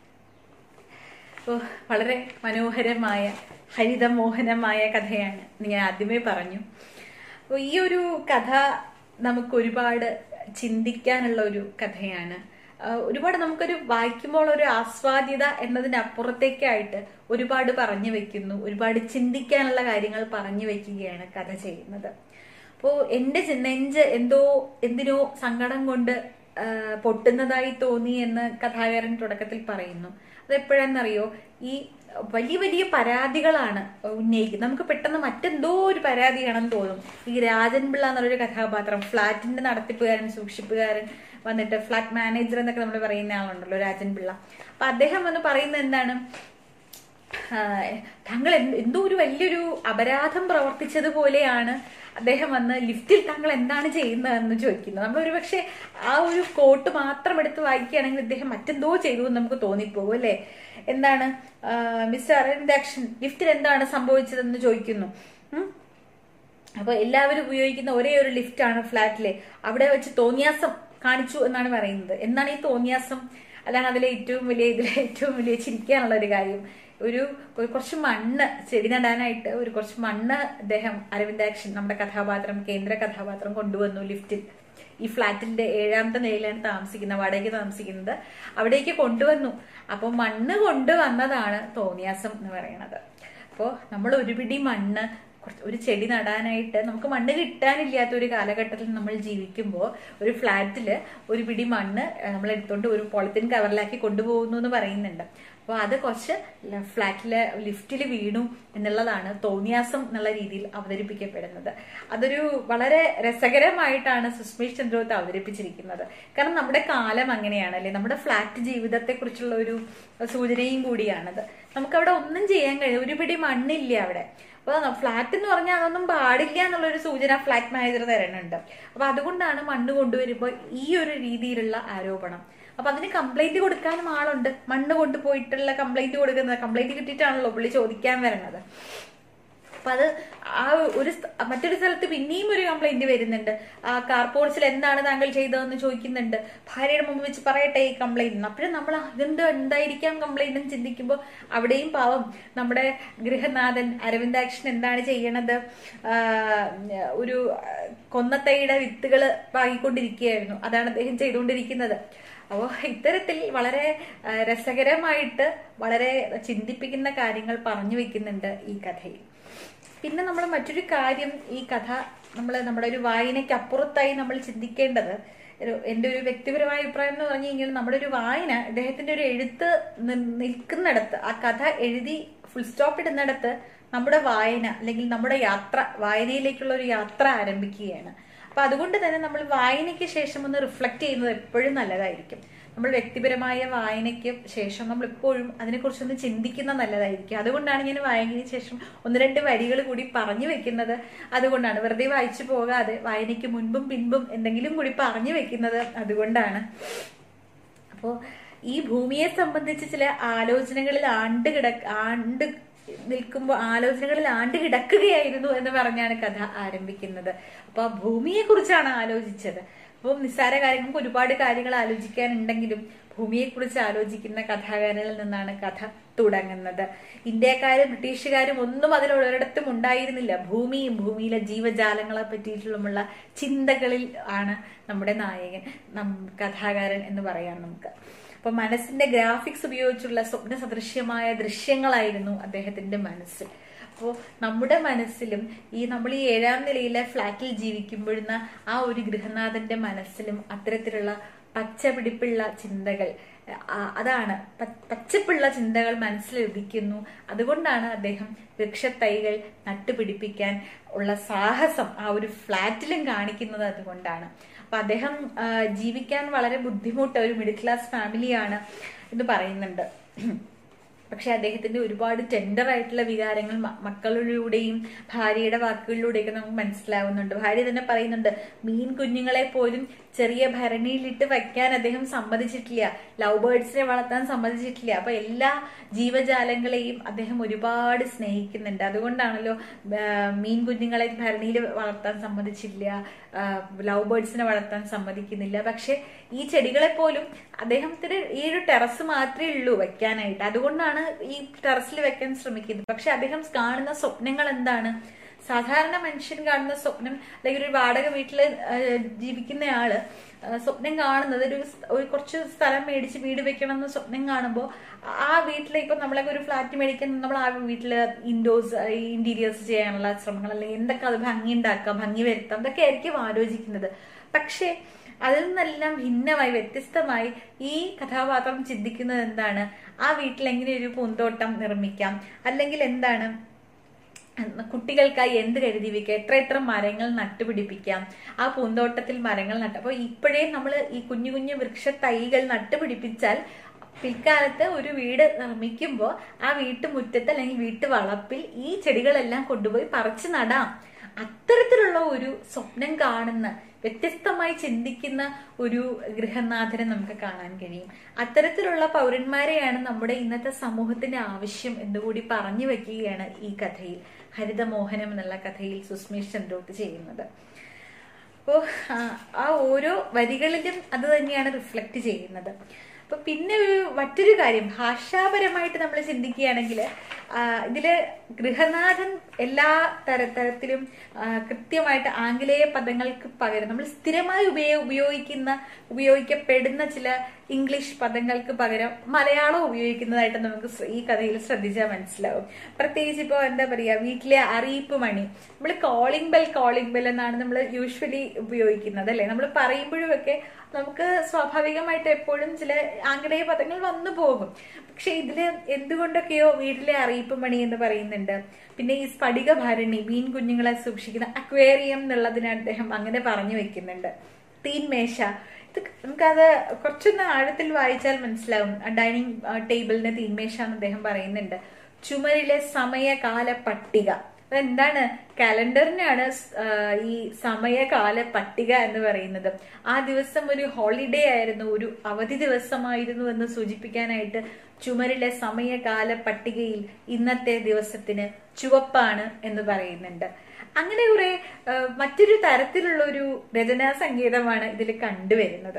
Speaker 1: ഓ വളരെ മനോഹരമായ ഹരിതമോഹനമായ കഥയാണ് എന്ന് ഞാൻ ആദ്യമേ പറഞ്ഞു അപ്പോൾ ഈ ഒരു കഥ നമുക്ക് ഒരുപാട് ചിന്തിക്കാനുള്ള ഒരു കഥയാണ് ആ, ഒരുപാട് നമുക്കൊരു വായിക്കുമ്പോൾ ഒരു ആസ്വാദ്യത എന്നതിനപ്പുറത്തേക്കായിട്ട് ഒരുപാട് പറഞ്ഞു വെക്കുന്നു ഒരുപാട് ചിന്തിക്കാനുള്ള കാര്യങ്ങൾ പറഞ്ഞു വെക്കുകയാണ് കഥ ചെയ്യുന്നത് അപ്പോൾ എൻ്റെ ചെ- നെഞ്ച് എന്തോ എന്തിനോ സങ്കടം കൊണ്ട് ആ, പൊട്ടുന്നതായി തോന്നി എന്ന് കഥാകാരൻ തുടക്കത്തിൽ പറയുന്നു അതെപ്പോഴാണെന്നറിയോ ഈ വലിയ വലിയ പരാതികളാണ് ഉന്നയിക്കുന്നത് നമുക്ക് പെട്ടെന്ന് മറ്റെന്തോ ഒരു പരാതിയാണെന്ന് തോന്നും ഈ രാജൻ പിള്ള എന്നുള്ളൊരു കഥാപാത്രം ഫ്ലാറ്റിന്റെ നടത്തിപ്പുകാരൻ സൂക്ഷിപ്പുകാരൻ വന്നിട്ട് ഫ്ലാറ്റ് മാനേജർ എന്നൊക്കെ നമ്മൾ പറയുന്ന ആളുണ്ടല്ലോ രാജൻ പിള്ള അപ്പൊ അദ്ദേഹം വന്ന് പറയുന്നത് എന്താണ് ആ, താങ്കൾ എന്ത് എന്തോ ഒരു വലിയൊരു അപരാധം പ്രവർത്തിച്ചതുപോലെയാണ് അദ്ദേഹം വന്ന് ലിഫ്റ്റിൽ താങ്കൾ എന്താണ് ചെയ്യുന്നതെന്ന് ചോദിക്കുന്നത് നമ്മൾ ഒരു പക്ഷേ ആ ഒരു കോട്ട് മാത്രം എടുത്ത് വായിക്കുകയാണെങ്കിൽ ഇദ്ദേഹം മറ്റെന്തോ ചെയ്തു എന്ന് നമുക്ക് തോന്നിപ്പോകും അല്ലെ എന്താണ് ആ, മിസ്റ്റർ അരവിന്ദാക്ഷൻ ലിഫ്റ്റിൽ എന്താണ് സംഭവിച്ചതെന്ന് ചോദിക്കുന്നു ഉം. അപ്പൊ എല്ലാവരും ഉപയോഗിക്കുന്ന ഒരേ ഒരു ലിഫ്റ്റാണ് ഫ്ലാറ്റിലെ അവിടെ വെച്ച് തോന്നിയാസം കാണിച്ചു എന്നാണ് പറയുന്നത് എന്താണ് ഈ തോന്നിയാസം അതാണ് അതിലെ ഏറ്റവും വലിയ ഇതിലെ ഏറ്റവും വലിയ ചിരിക്കാനുള്ള ഒരു കാര്യം ഒരു ഒരു കുറച്ച് മണ്ണ് ചെടി നടാനായിട്ട് ഒരു കുറച്ച് മണ്ണ് അദ്ദേഹം അരവിന്ദാക്ഷൻ നമ്മുടെ കഥാപാത്രം കേന്ദ്ര കഥാപാത്രം കൊണ്ടുവന്നു ലിഫ്റ്റിൽ ഈ ഫ്ലാറ്റിന്റെ ഏഴാമത്തെ നിലയിലാണ് താമസിക്കുന്നത് വാടകയ്ക്ക് താമസിക്കുന്നത് അവിടേക്ക് കൊണ്ടുവന്നു അപ്പോൾ മണ്ണ് കൊണ്ടുവന്നതാണ് തോന്നിയാസം എന്ന് പറയുന്നത് അപ്പോൾ നമ്മൾ ഒരു പിടി മണ്ണ് കുറച്ച് ഒരു ചെടി നടാനായിട്ട് നമുക്ക് മണ്ണ് കിട്ടാനില്ലാത്ത ഒരു കാലഘട്ടത്തിൽ നമ്മൾ ജീവിക്കുമ്പോൾ ഒരു ഫ്ലാറ്റിൽ ഒരു പിടി മണ്ണ് നമ്മൾ എടുത്തോണ്ട് ഒരു പോളിത്തീൻ കവറിലാക്കി കൊണ്ടുപോകുന്നു എന്ന് പറയുന്നുണ്ട് അപ്പോൾ അത് കുറച്ച് ഫ്ലാറ്റിലെ ലിഫ്റ്റിൽ വീണു എന്നുള്ളതാണ് തോന്നിയാസം എന്നുള്ള രീതിയിൽ അവതരിപ്പിക്കപ്പെടുന്നത് അതൊരു വളരെ രസകരമായിട്ടാണ് സുസ്മേഷ് ചന്ദ്രോത്ത് അവതരിപ്പിച്ചിരിക്കുന്നത് കാരണം നമ്മുടെ കാലം അങ്ങനെയാണ് അല്ലെ നമ്മുടെ ഫ്ലാറ്റ് ജീവിതത്തെ കുറിച്ചുള്ള ഒരു സൂചനയും കൂടിയാണത് നമുക്കവിടെ ഒന്നും ചെയ്യാൻ കഴിയും ഒരു പിടി മണ്ണില്ല അവിടെ അപ്പൊ ഫ്ലാറ്റ് എന്ന് പറഞ്ഞാൽ അതൊന്നും പാടില്ല എന്നുള്ളൊരു സൂചന ഫ്ലാറ്റ് മാനേജർ തരുന്നുണ്ട് അപ്പൊ അതുകൊണ്ടാണ് മണ്ണ് കൊണ്ടുവരുമ്പോൾ ഈ ഒരു രീതിയിലുള്ള ആരോപണം അപ്പൊ അതിന് കംപ്ലൈന്റ് കൊടുക്കാനും ആളുണ്ട് മണ്ണ് കൊണ്ടുപോയിട്ടുള്ള കംപ്ലൈന്റ് കൊടുക്കുന്നത് കംപ്ലൈന്റ് കിട്ടിയിട്ടാണല്ലോ പുള്ളി ചോദിക്കാൻ വരണത് അപ്പൊ അത് ആ ഒരു സ്ഥ- മറ്റൊരു സ്ഥലത്ത് പിന്നെയും ഒരു കംപ്ലൈന്റ് വരുന്നുണ്ട് ആ കാർപോർട്സിൽ എന്താണ് താങ്കൾ ചെയ്തതെന്ന് ചോദിക്കുന്നുണ്ട് ഭാര്യയുടെ മുമ്പ് വെച്ച് പറയട്ടെ ഈ കംപ്ലൈന്റ് അപ്പോഴും നമ്മൾ ഇതെന്ത് എന്തായിരിക്കാം കംപ്ലൈന്റ് എന്ന് ചിന്തിക്കുമ്പോൾ അവിടെയും പാവം നമ്മുടെ ഗൃഹനാഥൻ അരവിന്ദാക്ഷൻ എന്താണ് ചെയ്യണത് ആ, ഒരു കൊന്നത്തൈയുടെ വിത്തുകൾ വാങ്ങിക്കൊണ്ടിരിക്കുകയായിരുന്നു അതാണ് അദ്ദേഹം ചെയ്തുകൊണ്ടിരിക്കുന്നത് അപ്പോൾ ഇത്തരത്തിൽ വളരെ ആ, രസകരമായിട്ട് വളരെ ചിന്തിപ്പിക്കുന്ന കാര്യങ്ങൾ പറഞ്ഞു വെക്കുന്നുണ്ട് ഈ കഥയിൽ പിന്നെ നമ്മൾ മറ്റൊരു കാര്യം ഈ കഥ നമ്മൾ നമ്മുടെ ഒരു വായനയ്ക്ക് അപ്പുറത്തായി നമ്മൾ ചിന്തിക്കേണ്ടത് ഒരു എൻ്റെ ഒരു വ്യക്തിപരമായ അഭിപ്രായം എന്ന് പറഞ്ഞു കഴിഞ്ഞാൽ നമ്മുടെ ഒരു വായന ഇദ്ദേഹത്തിന്റെ ഒരു എഴുത്ത് നി- നിൽക്കുന്നിടത്ത് ആ കഥ എഴുതി ഫുൾ സ്റ്റോപ്പ് ഇടുന്നിടത്ത് നമ്മുടെ വായന അല്ലെങ്കിൽ നമ്മുടെ യാത്ര വായനയിലേക്കുള്ള ഒരു യാത്ര ആരംഭിക്കുകയാണ് അപ്പൊ അതുകൊണ്ട് തന്നെ നമ്മൾ വായനയ്ക്ക് ശേഷം ഒന്ന് റിഫ്ലക്ട് ചെയ്യുന്നത് എപ്പോഴും നല്ലതായിരിക്കും നമ്മൾ വ്യക്തിപരമായ വായനയ്ക്ക് ശേഷം നമ്മൾ എപ്പോഴും അതിനെക്കുറിച്ചൊന്ന് ചിന്തിക്കുന്ന നല്ലതായിരിക്കും അതുകൊണ്ടാണ് ഞാൻ വായനയ്ക്ക് ശേഷം ഒന്ന് രണ്ട് വരികൾ കൂടി പറഞ്ഞു വെക്കുന്നത് അതുകൊണ്ടാണ് വെറുതെ വായിച്ചു പോകാതെ വായനയ്ക്ക് മുൻപും പിൻപും എന്തെങ്കിലും കൂടി പറഞ്ഞു വെക്കുന്നത് അതുകൊണ്ടാണ് അപ്പോൾ ഈ ഭൂമിയെ സംബന്ധിച്ച് ചില ആലോചനകളിൽ ആണ്ട് കിട ആണ്ട് നിൽക്കുമ്പോൾ ആലോചനകളിൽ ആണ്ട് കിടക്കുകയായിരുന്നു എന്ന് പറഞ്ഞാണ് കഥ ആരംഭിക്കുന്നത് അപ്പൊ ആ ഭൂമിയെ കുറിച്ചാണ് ആലോചിച്ചത് അപ്പം നിസ്സാര കാര്യങ്ങൾക്ക് ഒരുപാട് കാര്യങ്ങൾ ആലോചിക്കാനുണ്ടെങ്കിലും ഭൂമിയെക്കുറിച്ച് ആലോചിക്കുന്ന കഥാകാരനിൽ നിന്നാണ് കഥ തുടങ്ങുന്നത് ഇന്ത്യക്കാരും ബ്രിട്ടീഷുകാരും ഒന്നും അതിൽ ഒരിടത്തും ഉണ്ടായിരുന്നില്ല ഭൂമിയും ഭൂമിയിലെ ജീവജാലങ്ങളെ പറ്റിയിട്ടുള്ള ചിന്തകളിൽ ആണ് നമ്മുടെ നായകൻ നം കഥാകാരൻ എന്ന് പറയാം നമുക്ക് അപ്പൊ മനസ്സിന്റെ ഗ്രാഫിക്സ് ഉപയോഗിച്ചുള്ള സ്വപ്ന സദൃശ്യമായ ദൃശ്യങ്ങളായിരുന്നു അദ്ദേഹത്തിന്റെ മനസ്സിൽ അപ്പോൾ നമ്മുടെ മനസ്സിലും ഈ നമ്മൾ ഈ ഏഴാം നിലയിലെ ഫ്ലാറ്റിൽ ജീവിക്കുമ്പോഴുന്ന ആ ഒരു ഗൃഹനാഥന്റെ മനസ്സിലും അത്തരത്തിലുള്ള പച്ചപിടിപ്പുള്ള ചിന്തകൾ ആ, അതാണ് പ- പച്ചപ്പുള്ള ചിന്തകൾ മനസ്സിൽ ഉദിക്കുന്നു അതുകൊണ്ടാണ് അദ്ദേഹം വൃക്ഷത്തൈകൾ നട്ടുപിടിപ്പിക്കാൻ ഉള്ള സാഹസം ആ ഒരു ഫ്ലാറ്റിലും കാണിക്കുന്നത് അതുകൊണ്ടാണ് അപ്പൊ അദ്ദേഹം ആ, ജീവിക്കാൻ വളരെ ബുദ്ധിമുട്ട് ഒരു മിഡിൽ ക്ലാസ് ഫാമിലിയാണ് എന്ന് പറയുന്നുണ്ട് പക്ഷെ അദ്ദേഹത്തിന്റെ ഒരുപാട് ടെൻഡർ ആയിട്ടുള്ള വികാരങ്ങൾ മ- മക്കളിലൂടെയും ഭാര്യയുടെ വാക്കുകളിലൂടെയൊക്കെ നമുക്ക് മനസ്സിലാവുന്നുണ്ട് ഭാര്യ തന്നെ പറയുന്നുണ്ട് മീൻ കുഞ്ഞുങ്ങളെ പോലും ചെറിയ ഭരണിയിലിട്ട് വയ്ക്കാൻ അദ്ദേഹം സമ്മതിച്ചിട്ടില്ല ലവ് ബേർഡ്സിനെ വളർത്താൻ സമ്മതിച്ചിട്ടില്ല അപ്പൊ എല്ലാ ജീവജാലങ്ങളെയും അദ്ദേഹം ഒരുപാട് സ്നേഹിക്കുന്നുണ്ട് അതുകൊണ്ടാണല്ലോ ആ, മീൻ കുഞ്ഞുങ്ങളെ ഭരണിയിൽ വളർത്താൻ സമ്മതിച്ചില്ല ലവ് ബേർഡ്സിനെ വളർത്താൻ സമ്മതിക്കുന്നില്ല പക്ഷെ ഈ ചെടികളെ പോലും അദ്ദേഹത്തിന് ഈ ഒരു ടെറസ് മാത്രമേ ഉള്ളൂ വെക്കാനായിട്ട് അതുകൊണ്ടാണ് ഈ ടെറസിൽ വെക്കാൻ ശ്രമിക്കുന്നത് പക്ഷെ അദ്ദേഹം കാണുന്ന സ്വപ്നങ്ങൾ എന്താണ് സാധാരണ മനുഷ്യൻ കാണുന്ന സ്വപ്നം അല്ലെങ്കിൽ ഒരു വാടക വീട്ടിൽ ജീവിക്കുന്നയാള് ആ, സ്വപ്നം കാണുന്നത് ഒരു സ്- ഒരു കുറച്ച് സ്ഥലം മേടിച്ച് വീട് വെക്കണം എന്ന് സ്വപ്നം കാണുമ്പോൾ ആ വീട്ടിലെ ഇപ്പൊ നമ്മളൊക്കെ ഒരു ഫ്ലാറ്റ് മേടിക്കാൻ നമ്മൾ ആ വീട്ടില് ഇൻഡോസ് ഇന്റീരിയേഴ്സ് ചെയ്യാനുള്ള ശ്രമങ്ങൾ അല്ലെങ്കിൽ എന്തൊക്കെ അത് ഭംഗി ഉണ്ടാക്കാം ഭംഗി വരുത്താം ഇതൊക്കെ ആയിരിക്കും ആലോചിക്കുന്നത് പക്ഷേ അതിൽ നിന്നെല്ലാം ഭിന്നമായി വ്യത്യസ്തമായി ഈ കഥാപാത്രം ചിന്തിക്കുന്നത് എന്താണ് ആ വീട്ടിൽ എങ്ങനെ ഒരു പൂന്തോട്ടം നിർമ്മിക്കാം അല്ലെങ്കിൽ എന്താണ് കുട്ടികൾക്കായി എന്ത് കരുതി വെക്കുക എത്ര എത്ര മരങ്ങൾ നട്ടുപിടിപ്പിക്കാം ആ പൂന്തോട്ടത്തിൽ മരങ്ങൾ നട്ട് അപ്പോൾ ഇപ്പോഴേ നമ്മൾ ഈ കുഞ്ഞു കുഞ്ഞു വൃക്ഷ തൈകൾ നട്ടുപിടിപ്പിച്ചാൽ പിൽക്കാലത്ത് ഒരു വീട് നിർമ്മിക്കുമ്പോൾ ആ വീട്ടുമുറ്റത്ത് അല്ലെങ്കിൽ വീട്ടുവളപ്പിൽ ഈ ചെടികളെല്ലാം കൊണ്ടുപോയി പറിച്ചു നടാം അത്തരത്തിലുള്ള ഒരു സ്വപ്നം കാണുന്ന വ്യത്യസ്തമായി ചിന്തിക്കുന്ന ഒരു ഗൃഹനാഥനെ നമുക്ക് കാണാൻ കഴിയും അത്തരത്തിലുള്ള പൗരന്മാരെയാണ് നമ്മുടെ ഇന്നത്തെ സമൂഹത്തിന്റെ ആവശ്യം എന്നുകൂടി പറഞ്ഞു വെക്കുകയാണ് ഈ കഥയിൽ ഹരിതമോഹനം എന്നുള്ള കഥയിൽ സുസ്മേഷ് ചന്ദ്രോത്ത് ചെയ്യുന്നത് അപ്പോൾ ആ ഓരോ വരികളിലും അത് തന്നെയാണ് റിഫ്ലക്റ്റ് ചെയ്യുന്നത് അപ്പൊ പിന്നെ ഒരു മറ്റൊരു കാര്യം ഭാഷാപരമായിട്ട് നമ്മൾ ചിന്തിക്കുകയാണെങ്കിൽ ഇതില് ഗൃഹനാഥൻ എല്ലാ തര തരത്തിലും ആ, കൃത്യമായിട്ട് ആംഗലേയ പദങ്ങൾക്ക് പകരം നമ്മൾ സ്ഥിരമായി ഉപയോ ഉപയോഗിക്കുന്ന ഉപയോഗിക്കപ്പെടുന്ന ചില ഇംഗ്ലീഷ് പദങ്ങൾക്ക് പകരം മലയാളം ഉപയോഗിക്കുന്നതായിട്ട് നമുക്ക് ശ്ര- ഈ കഥയിൽ ശ്രദ്ധിച്ചാൽ മനസ്സിലാവും പ്രത്യേകിച്ച് ഇപ്പോൾ എന്താ പറയുക വീട്ടിലെ അറിയിപ്പ് മണി നമ്മൾ കോളിംഗ് ബെൽ കോളിംഗ് ബെൽ എന്നാണ് നമ്മൾ യൂഷ്വലി ഉപയോഗിക്കുന്നത് അല്ലേ നമ്മൾ പറയുമ്പോഴും ഒക്കെ നമുക്ക് സ്വാഭാവികമായിട്ട് എപ്പോഴും ചില ആംഗലേയ പദങ്ങൾ വന്നു പോകും പക്ഷെ ഇതില് എന്തുകൊണ്ടൊക്കെയോ വീട്ടിലെ അറിയിപ്പ് മണി എന്ന് പറയുന്നുണ്ട് പിന്നെ ഈ സ്ഫടിക ഭരണി മീൻ കുഞ്ഞുങ്ങളെ സൂക്ഷിക്കുന്ന അക്വേറിയം എന്നുള്ളതിന് അദ്ദേഹം അങ്ങനെ പറഞ്ഞു വെക്കുന്നുണ്ട് തീൻമേശ ഇത് നമുക്കത് കുറച്ചൊന്ന് ആഴത്തിൽ വായിച്ചാൽ മനസ്സിലാവും ഡൈനിങ് ടേബിളിന് തീൻമേശ എന്ന് അദ്ദേഹം പറയുന്നുണ്ട് ചുമരിലെ സമയകാല പട്ടിക അതെന്താണ് കലണ്ടറിനാണ് ഈ സമയകാല പട്ടിക എന്ന് പറയുന്നത് ആ ദിവസം ഒരു ഹോളിഡേ ആയിരുന്നു ഒരു അവധി ദിവസമായിരുന്നു എന്ന് സൂചിപ്പിക്കാനായിട്ട് ചുമരിലെ സമയകാല പട്ടികയിൽ ഇന്നത്തെ ദിവസത്തിന് ചുവപ്പാണ് എന്ന് പറയുന്നുണ്ട് അങ്ങനെ കുറെ മറ്റൊരു തരത്തിലുള്ള ഒരു രചനാ സംഗീതമാണ് ഇതിൽ കണ്ടുവരുന്നത്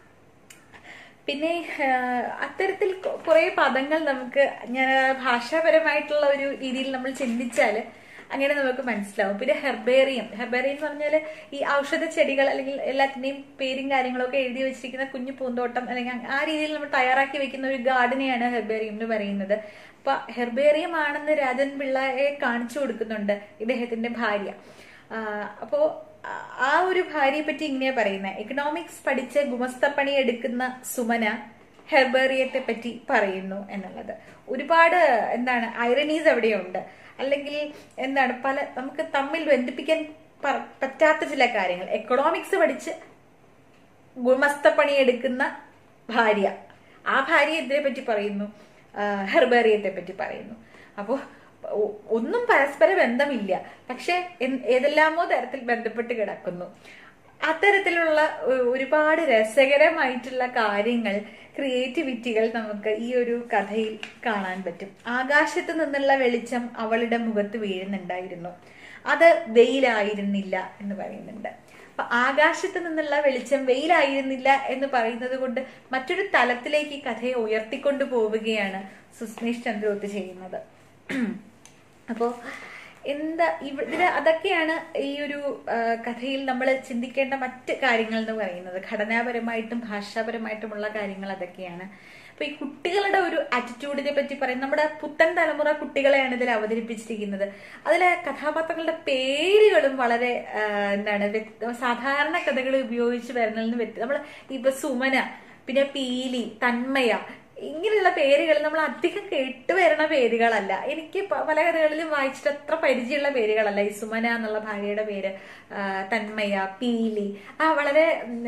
Speaker 1: പിന്നെ അത്തരത്തിൽ കുറെ പദങ്ങൾ നമുക്ക് ഞാൻ ഭാഷാപരമായിട്ടുള്ള ഒരു രീതിയിൽ നമ്മൾ ചിന്തിച്ചാൽ അങ്ങനെ നമുക്ക് മനസ്സിലാവും പിന്നെ ഹെർബേറിയം ഹെർബേറിയം എന്ന് പറഞ്ഞാൽ ഈ ഔഷധ ചെടികൾ അല്ലെങ്കിൽ എല്ലാത്തിന്റെയും പേരും കാര്യങ്ങളൊക്കെ എഴുതി വെച്ചിരിക്കുന്ന കുഞ്ഞു പൂന്തോട്ടം അല്ലെങ്കിൽ ആ രീതിയിൽ നമ്മൾ തയ്യാറാക്കി വെക്കുന്ന ഒരു ഗാർഡനെയാണ് ഹെർബേറിയം എന്ന് പറയുന്നത് അപ്പൊ ഹെർബേറിയം ആണെന്ന് രാജൻ പിള്ളയെ കാണിച്ചു കൊടുക്കുന്നുണ്ട് ഇദ്ദേഹത്തിന്റെ ഭാര്യ അപ്പോ ആ ഒരു ഭാര്യയെ പറ്റി ഇങ്ങനെയാ പറയുന്നത് എക്കണോമിക്സ് പഠിച്ച് ഗുമസ്തപ്പണി എടുക്കുന്ന സുമന ഹെർബേറിയത്തെ പറ്റി പറയുന്നു എന്നുള്ളത് ഒരുപാട് എന്താണ് ഐറണീസ് അവിടെയുണ്ട് അല്ലെങ്കിൽ എന്താണ് പല നമുക്ക് തമ്മിൽ ബന്ധിപ്പിക്കാൻ പറ്റാത്ത ചില കാര്യങ്ങൾ എക്കണോമിക്സ് പഠിച്ച് ഗുമസ്തപ്പണി എടുക്കുന്ന ഭാര്യ ആ ഭാര്യ ഇതിനെ പറ്റി പറയുന്നു ഹെർബേറിയത്തെ പറ്റി പറയുന്നു അപ്പോൾ ഒന്നും പരസ്പര ബന്ധമില്ല പക്ഷെ ഏതെല്ലാമോ തരത്തിൽ ബന്ധപ്പെട്ട് കിടക്കുന്നു അത്തരത്തിലുള്ള ഒരുപാട് രസകരമായിട്ടുള്ള കാര്യങ്ങൾ ക്രിയേറ്റിവിറ്റികൾ നമുക്ക് ഈ ഒരു കഥയിൽ കാണാൻ പറ്റും ആകാശത്ത് നിന്നുള്ള വെളിച്ചം അവളുടെ മുഖത്ത് വീഴുന്നുണ്ടായിരുന്നു അത് വെയിലായിരുന്നില്ല എന്ന് പറയുന്നുണ്ട് അപ്പൊ ആകാശത്ത് നിന്നുള്ള വെളിച്ചം വെയിലായിരുന്നില്ല എന്ന് പറയുന്നത് കൊണ്ട് മറ്റൊരു തലത്തിലേക്ക് ഈ കഥയെ ഉയർത്തിക്കൊണ്ടു പോവുകയാണ് സുസ്മേഷ് ചന്ദ്രോത്ത് ചെയ്യുന്നത് അപ്പോ എന്താ ഇതിന് അതൊക്കെയാണ് ഈ ഒരു കഥയിൽ നമ്മൾ ചിന്തിക്കേണ്ട മറ്റ് കാര്യങ്ങൾ എന്ന് പറയുന്നത് ഘടനാപരമായിട്ടും ഭാഷാപരമായിട്ടുമുള്ള കാര്യങ്ങൾ അതൊക്കെയാണ് അപ്പൊ ഈ കുട്ടികളുടെ ഒരു ആറ്റിറ്റ്യൂഡിനെ പറ്റി പറയും നമ്മുടെ പുത്തൻ തലമുറ കുട്ടികളെയാണ് ഇതിൽ അവതരിപ്പിച്ചിരിക്കുന്നത് അതിലെ കഥാപാത്രങ്ങളുടെ പേരുകളും വളരെ എന്താണ് സാധാരണ കഥകൾ ഉപയോഗിച്ച് വരുന്നതിൽ നിന്ന് വ്യക്തി നമ്മൾ ഇപ്പൊ സുമന പിന്നെ പീലി തന്മയ ഇങ്ങനെയുള്ള പേരുകൾ നമ്മൾ അധികം കേട്ടു വരുന്ന പേരുകളല്ല എനിക്ക് പല കഥകളിലും വായിച്ചിട്ട് അത്ര പരിചയമുള്ള പേരുകളല്ല ഈ സുമന എന്നുള്ള ഭാര്യയുടെ പേര് തന്മയ പീലി ആ വളരെ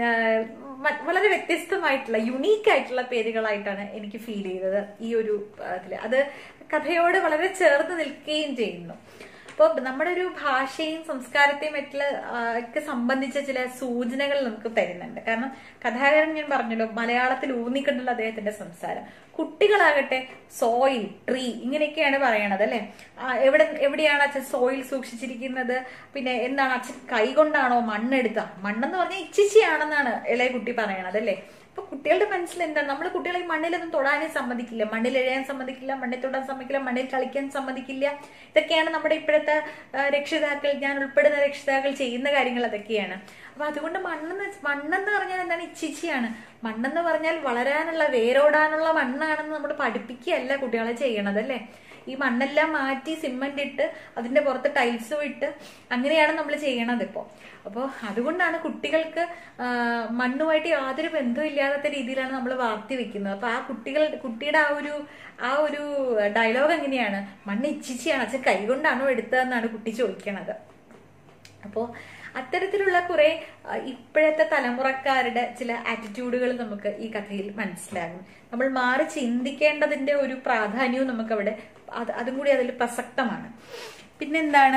Speaker 1: വളരെ വ്യത്യസ്തമായിട്ടുള്ള യുണീക്ക് ആയിട്ടുള്ള പേരുകളായിട്ടാണ് എനിക്ക് ഫീൽ ചെയ്തത് ഈ ഒരു ഇതിൽ അത് കഥയോട് വളരെ ചേർന്ന് നിൽക്കുകയും ചെയ്യുന്നു അപ്പോൾ നമ്മുടെ ഒരു ഭാഷയും സംസ്കാരത്തെയും മറ്റുള്ള ഒക്കെ സംബന്ധിച്ച ചില സൂചനകൾ നമുക്ക് തരുന്നുണ്ട് കാരണം കഥാകാരൻ ഞാൻ പറഞ്ഞല്ലോ മലയാളത്തിൽ ഊന്നിക്കൊണ്ടുള്ള അദ്ദേഹത്തിന്റെ സംസാരം കുട്ടികളാകട്ടെ സോയിൽ ട്രീ ഇങ്ങനെയൊക്കെയാണ് പറയണത് അല്ലെ എവിടെ എവിടെയാണ് അച്ഛൻ സോയിൽ സൂക്ഷിച്ചിരിക്കുന്നത് പിന്നെ എന്താണ് അച്ഛൻ കൈ കൊണ്ടാണോ മണ്ണെടുത്ത മണ്ണെന്ന് പറഞ്ഞാൽ ഇച്ചിച്ചിയാണെന്നാണ് ഇളയ കുട്ടി പറയണത് അല്ലേ അപ്പൊ കുട്ടികളുടെ മനസ്സിൽ എന്താണ് നമ്മൾ കുട്ടികളെ ഈ മണ്ണിലൊന്നും തൊടാനേ സമ്മതിക്കില്ല മണ്ണിൽ എഴയാൻ സമ്മതിക്കില്ല മണ്ണിൽ തൊടാൻ സമ്മതിക്കില്ല മണ്ണിൽ കളിക്കാൻ സമ്മതിക്കില്ല ഇതൊക്കെയാണ് നമ്മുടെ ഇപ്പോഴത്തെ രക്ഷിതാക്കൾ ഞാൻ ഉൾപ്പെടുന്ന രക്ഷിതാക്കൾ ചെയ്യുന്ന കാര്യങ്ങൾ അതൊക്കെയാണ് അപ്പൊ അതുകൊണ്ട് മണ്ണെന്ന് മണ്ണെന്ന് പറഞ്ഞാൽ എന്താണ് ഇച്ചിച്ചിയാണ് മണ്ണെന്ന് പറഞ്ഞാൽ വളരാനുള്ള വേരോടാനുള്ള മണ്ണാണെന്ന് നമ്മൾ പഠിപ്പിക്കുകയല്ല കുട്ടികളെ ചെയ്യണത് അല്ലേ ഈ മണ്ണെല്ലാം മാറ്റി സിമെന്റ് ഇട്ട് അതിന്റെ പുറത്ത് ടൈൽസും ഇട്ട് അങ്ങനെയാണ് നമ്മൾ ചെയ്യണത് ഇപ്പോൾ അപ്പോൾ അതുകൊണ്ടാണ് കുട്ടികൾക്ക് മണ്ണുമായിട്ട് യാതൊരു ബന്ധവും ഇല്ലാത്ത രീതിയിലാണ് നമ്മൾ വാർത്തി വെക്കുന്നത് അപ്പൊ ആ കുട്ടികൾ കുട്ടിയുടെ ആ ഒരു ആ ഒരു ഡയലോഗ് എങ്ങനെയാണ് മണ്ണ് ഇച്ചിച്ചിയാണ് അച്ഛൻ കൈകൊണ്ടാണോ എടുത്തതെന്നാണ് കുട്ടി ചോദിക്കണത് അപ്പോൾ അത്തരത്തിലുള്ള കുറെ ഇപ്പോഴത്തെ തലമുറക്കാരുടെ ചില ആറ്റിറ്റ്യൂഡുകൾ നമുക്ക് ഈ കഥയിൽ മനസ്സിലാകും നമ്മൾ മാറി ചിന്തിക്കേണ്ടതിന്റെ ഒരു പ്രാധാന്യവും നമുക്കവിടെ അത് അതും കൂടി അതിൽ പ്രസക്തമാണ് പിന്നെന്താണ്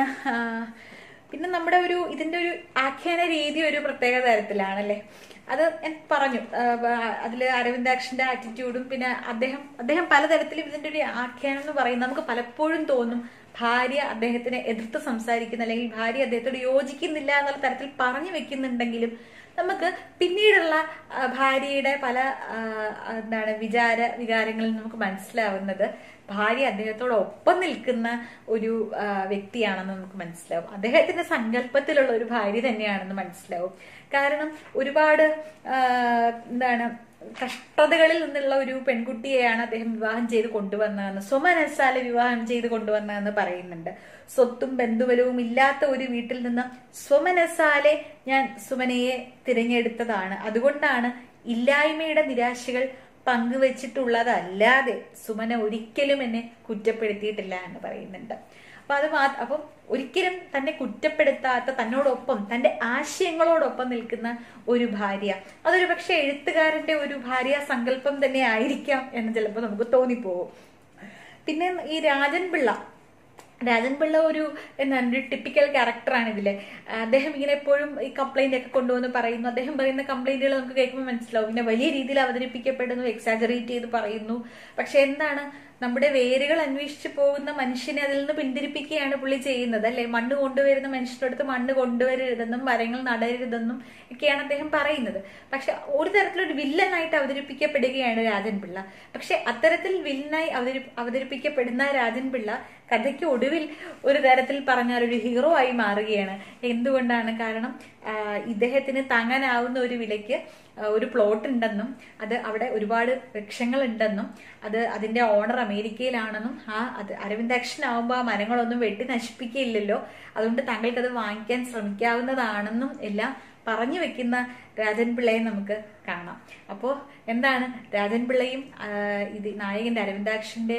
Speaker 1: പിന്നെ നമ്മുടെ ഒരു ഇതിന്റെ ഒരു ആഖ്യാന രീതി ഒരു പ്രത്യേക തരത്തിലാണല്ലേ അത് ഞാൻ പറഞ്ഞു അതിൽ അരവിന്ദാക്ഷന്റെ ആറ്റിറ്റ്യൂഡും പിന്നെ അദ്ദേഹം അദ്ദേഹം പലതരത്തിലും ഇതിന്റെ ഒരു ആഖ്യാനം എന്ന് പറയുന്നത് നമുക്ക് പലപ്പോഴും തോന്നും ഭാര്യ അദ്ദേഹത്തിനെ എതിർത്ത് സംസാരിക്കുന്ന അല്ലെങ്കിൽ ഭാര്യ അദ്ദേഹത്തോട് യോജിക്കുന്നില്ല എന്നുള്ള തരത്തിൽ പറഞ്ഞു വെക്കുന്നുണ്ടെങ്കിലും നമുക്ക് പിന്നീടുള്ള ഭാര്യയുടെ പല എന്താണ് വിചാര വികാരങ്ങളിൽ നമുക്ക് മനസ്സിലാവുന്നത് ഭാര്യ അദ്ദേഹത്തോടൊപ്പം നിൽക്കുന്ന ഒരു വ്യക്തിയാണെന്ന് നമുക്ക് മനസ്സിലാവും അദ്ദേഹത്തിന്റെ സങ്കല്പത്തിലുള്ള ഒരു ഭാര്യ തന്നെയാണെന്ന് മനസ്സിലാവും കാരണം ഒരുപാട് എന്താണ് കഷ്ടതകളിൽ നിന്നുള്ള ഒരു പെൺകുട്ടിയെയാണ് അദ്ദേഹം വിവാഹം ചെയ്ത് കൊണ്ടുവന്നതെന്ന് സ്വമനസാലെ വിവാഹം ചെയ്ത് കൊണ്ടുവന്നതെന്ന് പറയുന്നുണ്ട് സ്വത്തും ബന്ധുബലവും ഇല്ലാത്ത ഒരു വീട്ടിൽ നിന്ന് സ്വമനസാലെ ഞാൻ സുമനയെ തിരഞ്ഞെടുത്തതാണ് അതുകൊണ്ടാണ് ഇല്ലായ്മയുടെ നിരാശകൾ പങ്കുവച്ചിട്ടുള്ളതല്ലാതെ സുമന ഒരിക്കലും എന്നെ കുറ്റപ്പെടുത്തിയിട്ടില്ല എന്ന് പറയുന്നുണ്ട് അപ്പൊ അത് മാ അപ്പം ഒരിക്കലും തന്നെ കുറ്റപ്പെടുത്താത്ത തന്നോടൊപ്പം തന്റെ ആശയങ്ങളോടൊപ്പം നിൽക്കുന്ന ഒരു ഭാര്യ അതൊരു പക്ഷെ എഴുത്തുകാരന്റെ ഒരു ഭാര്യ സങ്കല്പം തന്നെ ആയിരിക്കാം എന്ന് ചിലപ്പോൾ നമുക്ക് തോന്നിപ്പോകും പിന്നെ ഈ രാജൻ പിള്ള രാജൻ പിള്ള ഒരു എന്താണ് ഒരു ടിപ്പിക്കൽ ക്യാരക്ടറാണ് ഇതില് അദ്ദേഹം ഇങ്ങനെ എപ്പോഴും ഈ കംപ്ലൈന്റ് ഒക്കെ കൊണ്ടുവന്ന് പറയുന്നു അദ്ദേഹം പറയുന്ന കംപ്ലൈന്റുകൾ നമുക്ക് കേൾക്കുമ്പോൾ മനസ്സിലാവും പിന്നെ വലിയ രീതിയിൽ അവതരിപ്പിക്കപ്പെടുന്നു എക്സാജറേറ്റ് ചെയ്ത് പറയുന്നു പക്ഷെ എന്താണ് നമ്മുടെ വേരുകൾ അന്വേഷിച്ച് പോകുന്ന മനുഷ്യനെ അതിൽ നിന്ന് പിന്തിരിപ്പിക്കുകയാണ് പുള്ളി ചെയ്യുന്നത് അല്ലെ മണ്ണ് കൊണ്ടുവരുന്ന മനുഷ്യരുടെ മണ്ണ് കൊണ്ടുവരരുതെന്നും മരങ്ങൾ നടരുതെന്നും ഒക്കെയാണ് അദ്ദേഹം പറയുന്നത് പക്ഷെ ഒരു തരത്തിലൊരു വില്ലനായിട്ട് അവതരിപ്പിക്കപ്പെടുകയാണ് രാജൻ പിള്ള പക്ഷെ അത്തരത്തിൽ വില്ലനായി അവതരി അവതരിപ്പിക്കപ്പെടുന്ന രാജൻ പിള്ള കഥയ്ക്ക് ഒടുവിൽ ഒരു തരത്തിൽ പറഞ്ഞാൽ ഒരു ഹീറോ ആയി മാറുകയാണ് എന്തുകൊണ്ടാണ് കാരണം ഇദ്ദേഹത്തിന് താങ്ങാനാവുന്ന ഒരു വിലയ്ക്ക് ഒരു പ്ലോട്ട് ഉണ്ടെന്നും അത് അവിടെ ഒരുപാട് വൃക്ഷങ്ങൾ ഉണ്ടെന്നും അത് അതിന്റെ ഓണർ അമേരിക്കയിലാണെന്നും ആ അത് അരവിന്ദാക്ഷനാവുമ്പോൾ ആ മരങ്ങളൊന്നും വെട്ടി നശിപ്പിക്കില്ലല്ലോ അതുകൊണ്ട് താങ്കൾക്ക് അത് വാങ്ങിക്കാൻ ശ്രമിക്കാവുന്നതാണെന്നും എല്ലാം പറഞ്ഞു വെക്കുന്ന രാജൻ പിള്ളയെ നമുക്ക് കാണാം അപ്പോൾ എന്താണ് രാജൻ പിള്ളയും ഇത് നായകന്റെ അരവിന്ദാക്ഷന്റെ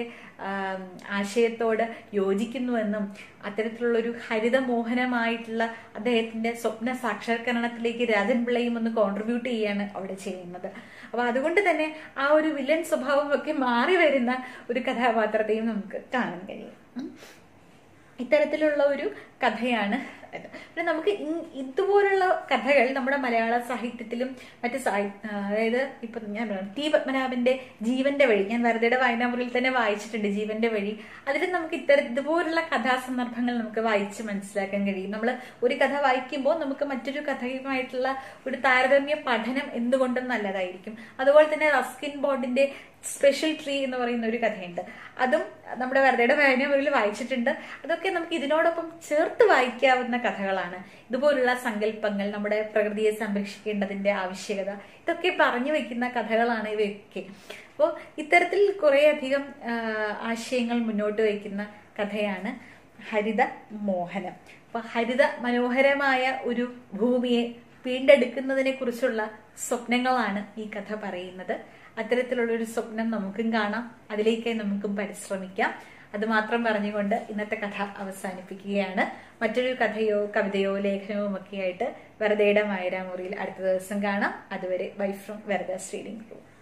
Speaker 1: ആശയത്തോട് യോജിക്കുന്നുവെന്നും അത്തരത്തിലുള്ള ഒരു ഹരിതമോഹനമായിട്ടുള്ള അദ്ദേഹത്തിന്റെ സ്വപ്ന സാക്ഷാത്കരണത്തിലേക്ക് രാജൻ പിള്ളയും ഒന്ന് കോൺട്രിബ്യൂട്ട് ചെയ്യാണ് അവിടെ ചെയ്യുന്നത് അപ്പൊ അതുകൊണ്ട് തന്നെ ആ ഒരു വില്ലൻ സ്വഭാവമൊക്കെ മാറി വരുന്ന ഒരു കഥാപാത്രത്തെയും നമുക്ക് കാണാൻ കഴിയും ഇത്തരത്തിലുള്ള ഒരു കഥയാണ് പിന്നെ നമുക്ക് ഇതുപോലുള്ള കഥകൾ നമ്മുടെ മലയാള സാഹിത്യത്തിലും മറ്റ് സാഹി അതായത് ഇപ്പൊ ഞാൻ പറയാം ടി പത്മനാഭന്റെ ജീവന്റെ വഴി ഞാൻ വെറുതെയുടെ വായനാമുറിയിൽ തന്നെ വായിച്ചിട്ടുണ്ട് ജീവന്റെ വഴി അതിൽ നമുക്ക് ഇത്തരം ഇതുപോലുള്ള കഥാസന്ദർഭങ്ങൾ നമുക്ക് വായിച്ച് മനസ്സിലാക്കാൻ കഴിയും നമ്മൾ ഒരു കഥ വായിക്കുമ്പോൾ നമുക്ക് മറ്റൊരു കഥയുമായിട്ടുള്ള ഒരു താരതമ്യ പഠനം എന്തുകൊണ്ടും നല്ലതായിരിക്കും അതുപോലെ തന്നെ റസ്കിൻ ബോർഡിന്റെ സ്പെഷ്യൽ ട്രീ എന്ന് പറയുന്ന ഒരു കഥയുണ്ട് അതും നമ്മുടെ വെറുതെയുടെ വായനമുറിയിൽ വായിച്ചിട്ടുണ്ട് അതൊക്കെ നമുക്ക് ഇതിനോടൊപ്പം ചേർത്ത് വായിക്കാവുന്ന കഥകളാണ് ഇതുപോലുള്ള സങ്കല്പങ്ങൾ നമ്മുടെ പ്രകൃതിയെ സംരക്ഷിക്കേണ്ടതിന്റെ ആവശ്യകത ഇതൊക്കെ പറഞ്ഞു വെക്കുന്ന കഥകളാണ് ഇവയൊക്കെ അപ്പോൾ ഇത്തരത്തിൽ കുറേയധികം ആശയങ്ങൾ മുന്നോട്ട് വയ്ക്കുന്ന കഥയാണ് ഹരിത മോഹനം അപ്പൊ ഹരിത മനോഹരമായ ഒരു ഭൂമിയെ വീണ്ടെടുക്കുന്നതിനെ കുറിച്ചുള്ള സ്വപ്നങ്ങളാണ് ഈ കഥ പറയുന്നത് അത്തരത്തിലുള്ള ഒരു സ്വപ്നം നമുക്കും കാണാം അതിലേക്കായി നമുക്കും പരിശ്രമിക്കാം അത് മാത്രം പറഞ്ഞുകൊണ്ട് ഇന്നത്തെ കഥ അവസാനിപ്പിക്കുകയാണ് മറ്റൊരു കഥയോ കവിതയോ ലേഖനവും ഒക്കെ ആയിട്ട് വെറുതെയുടെ മായരാമുറിയിൽ അടുത്ത ദിവസം കാണാം അതുവരെ ബൈ ഫ്രം വെറുതെ റീഡിംഗ് റൂം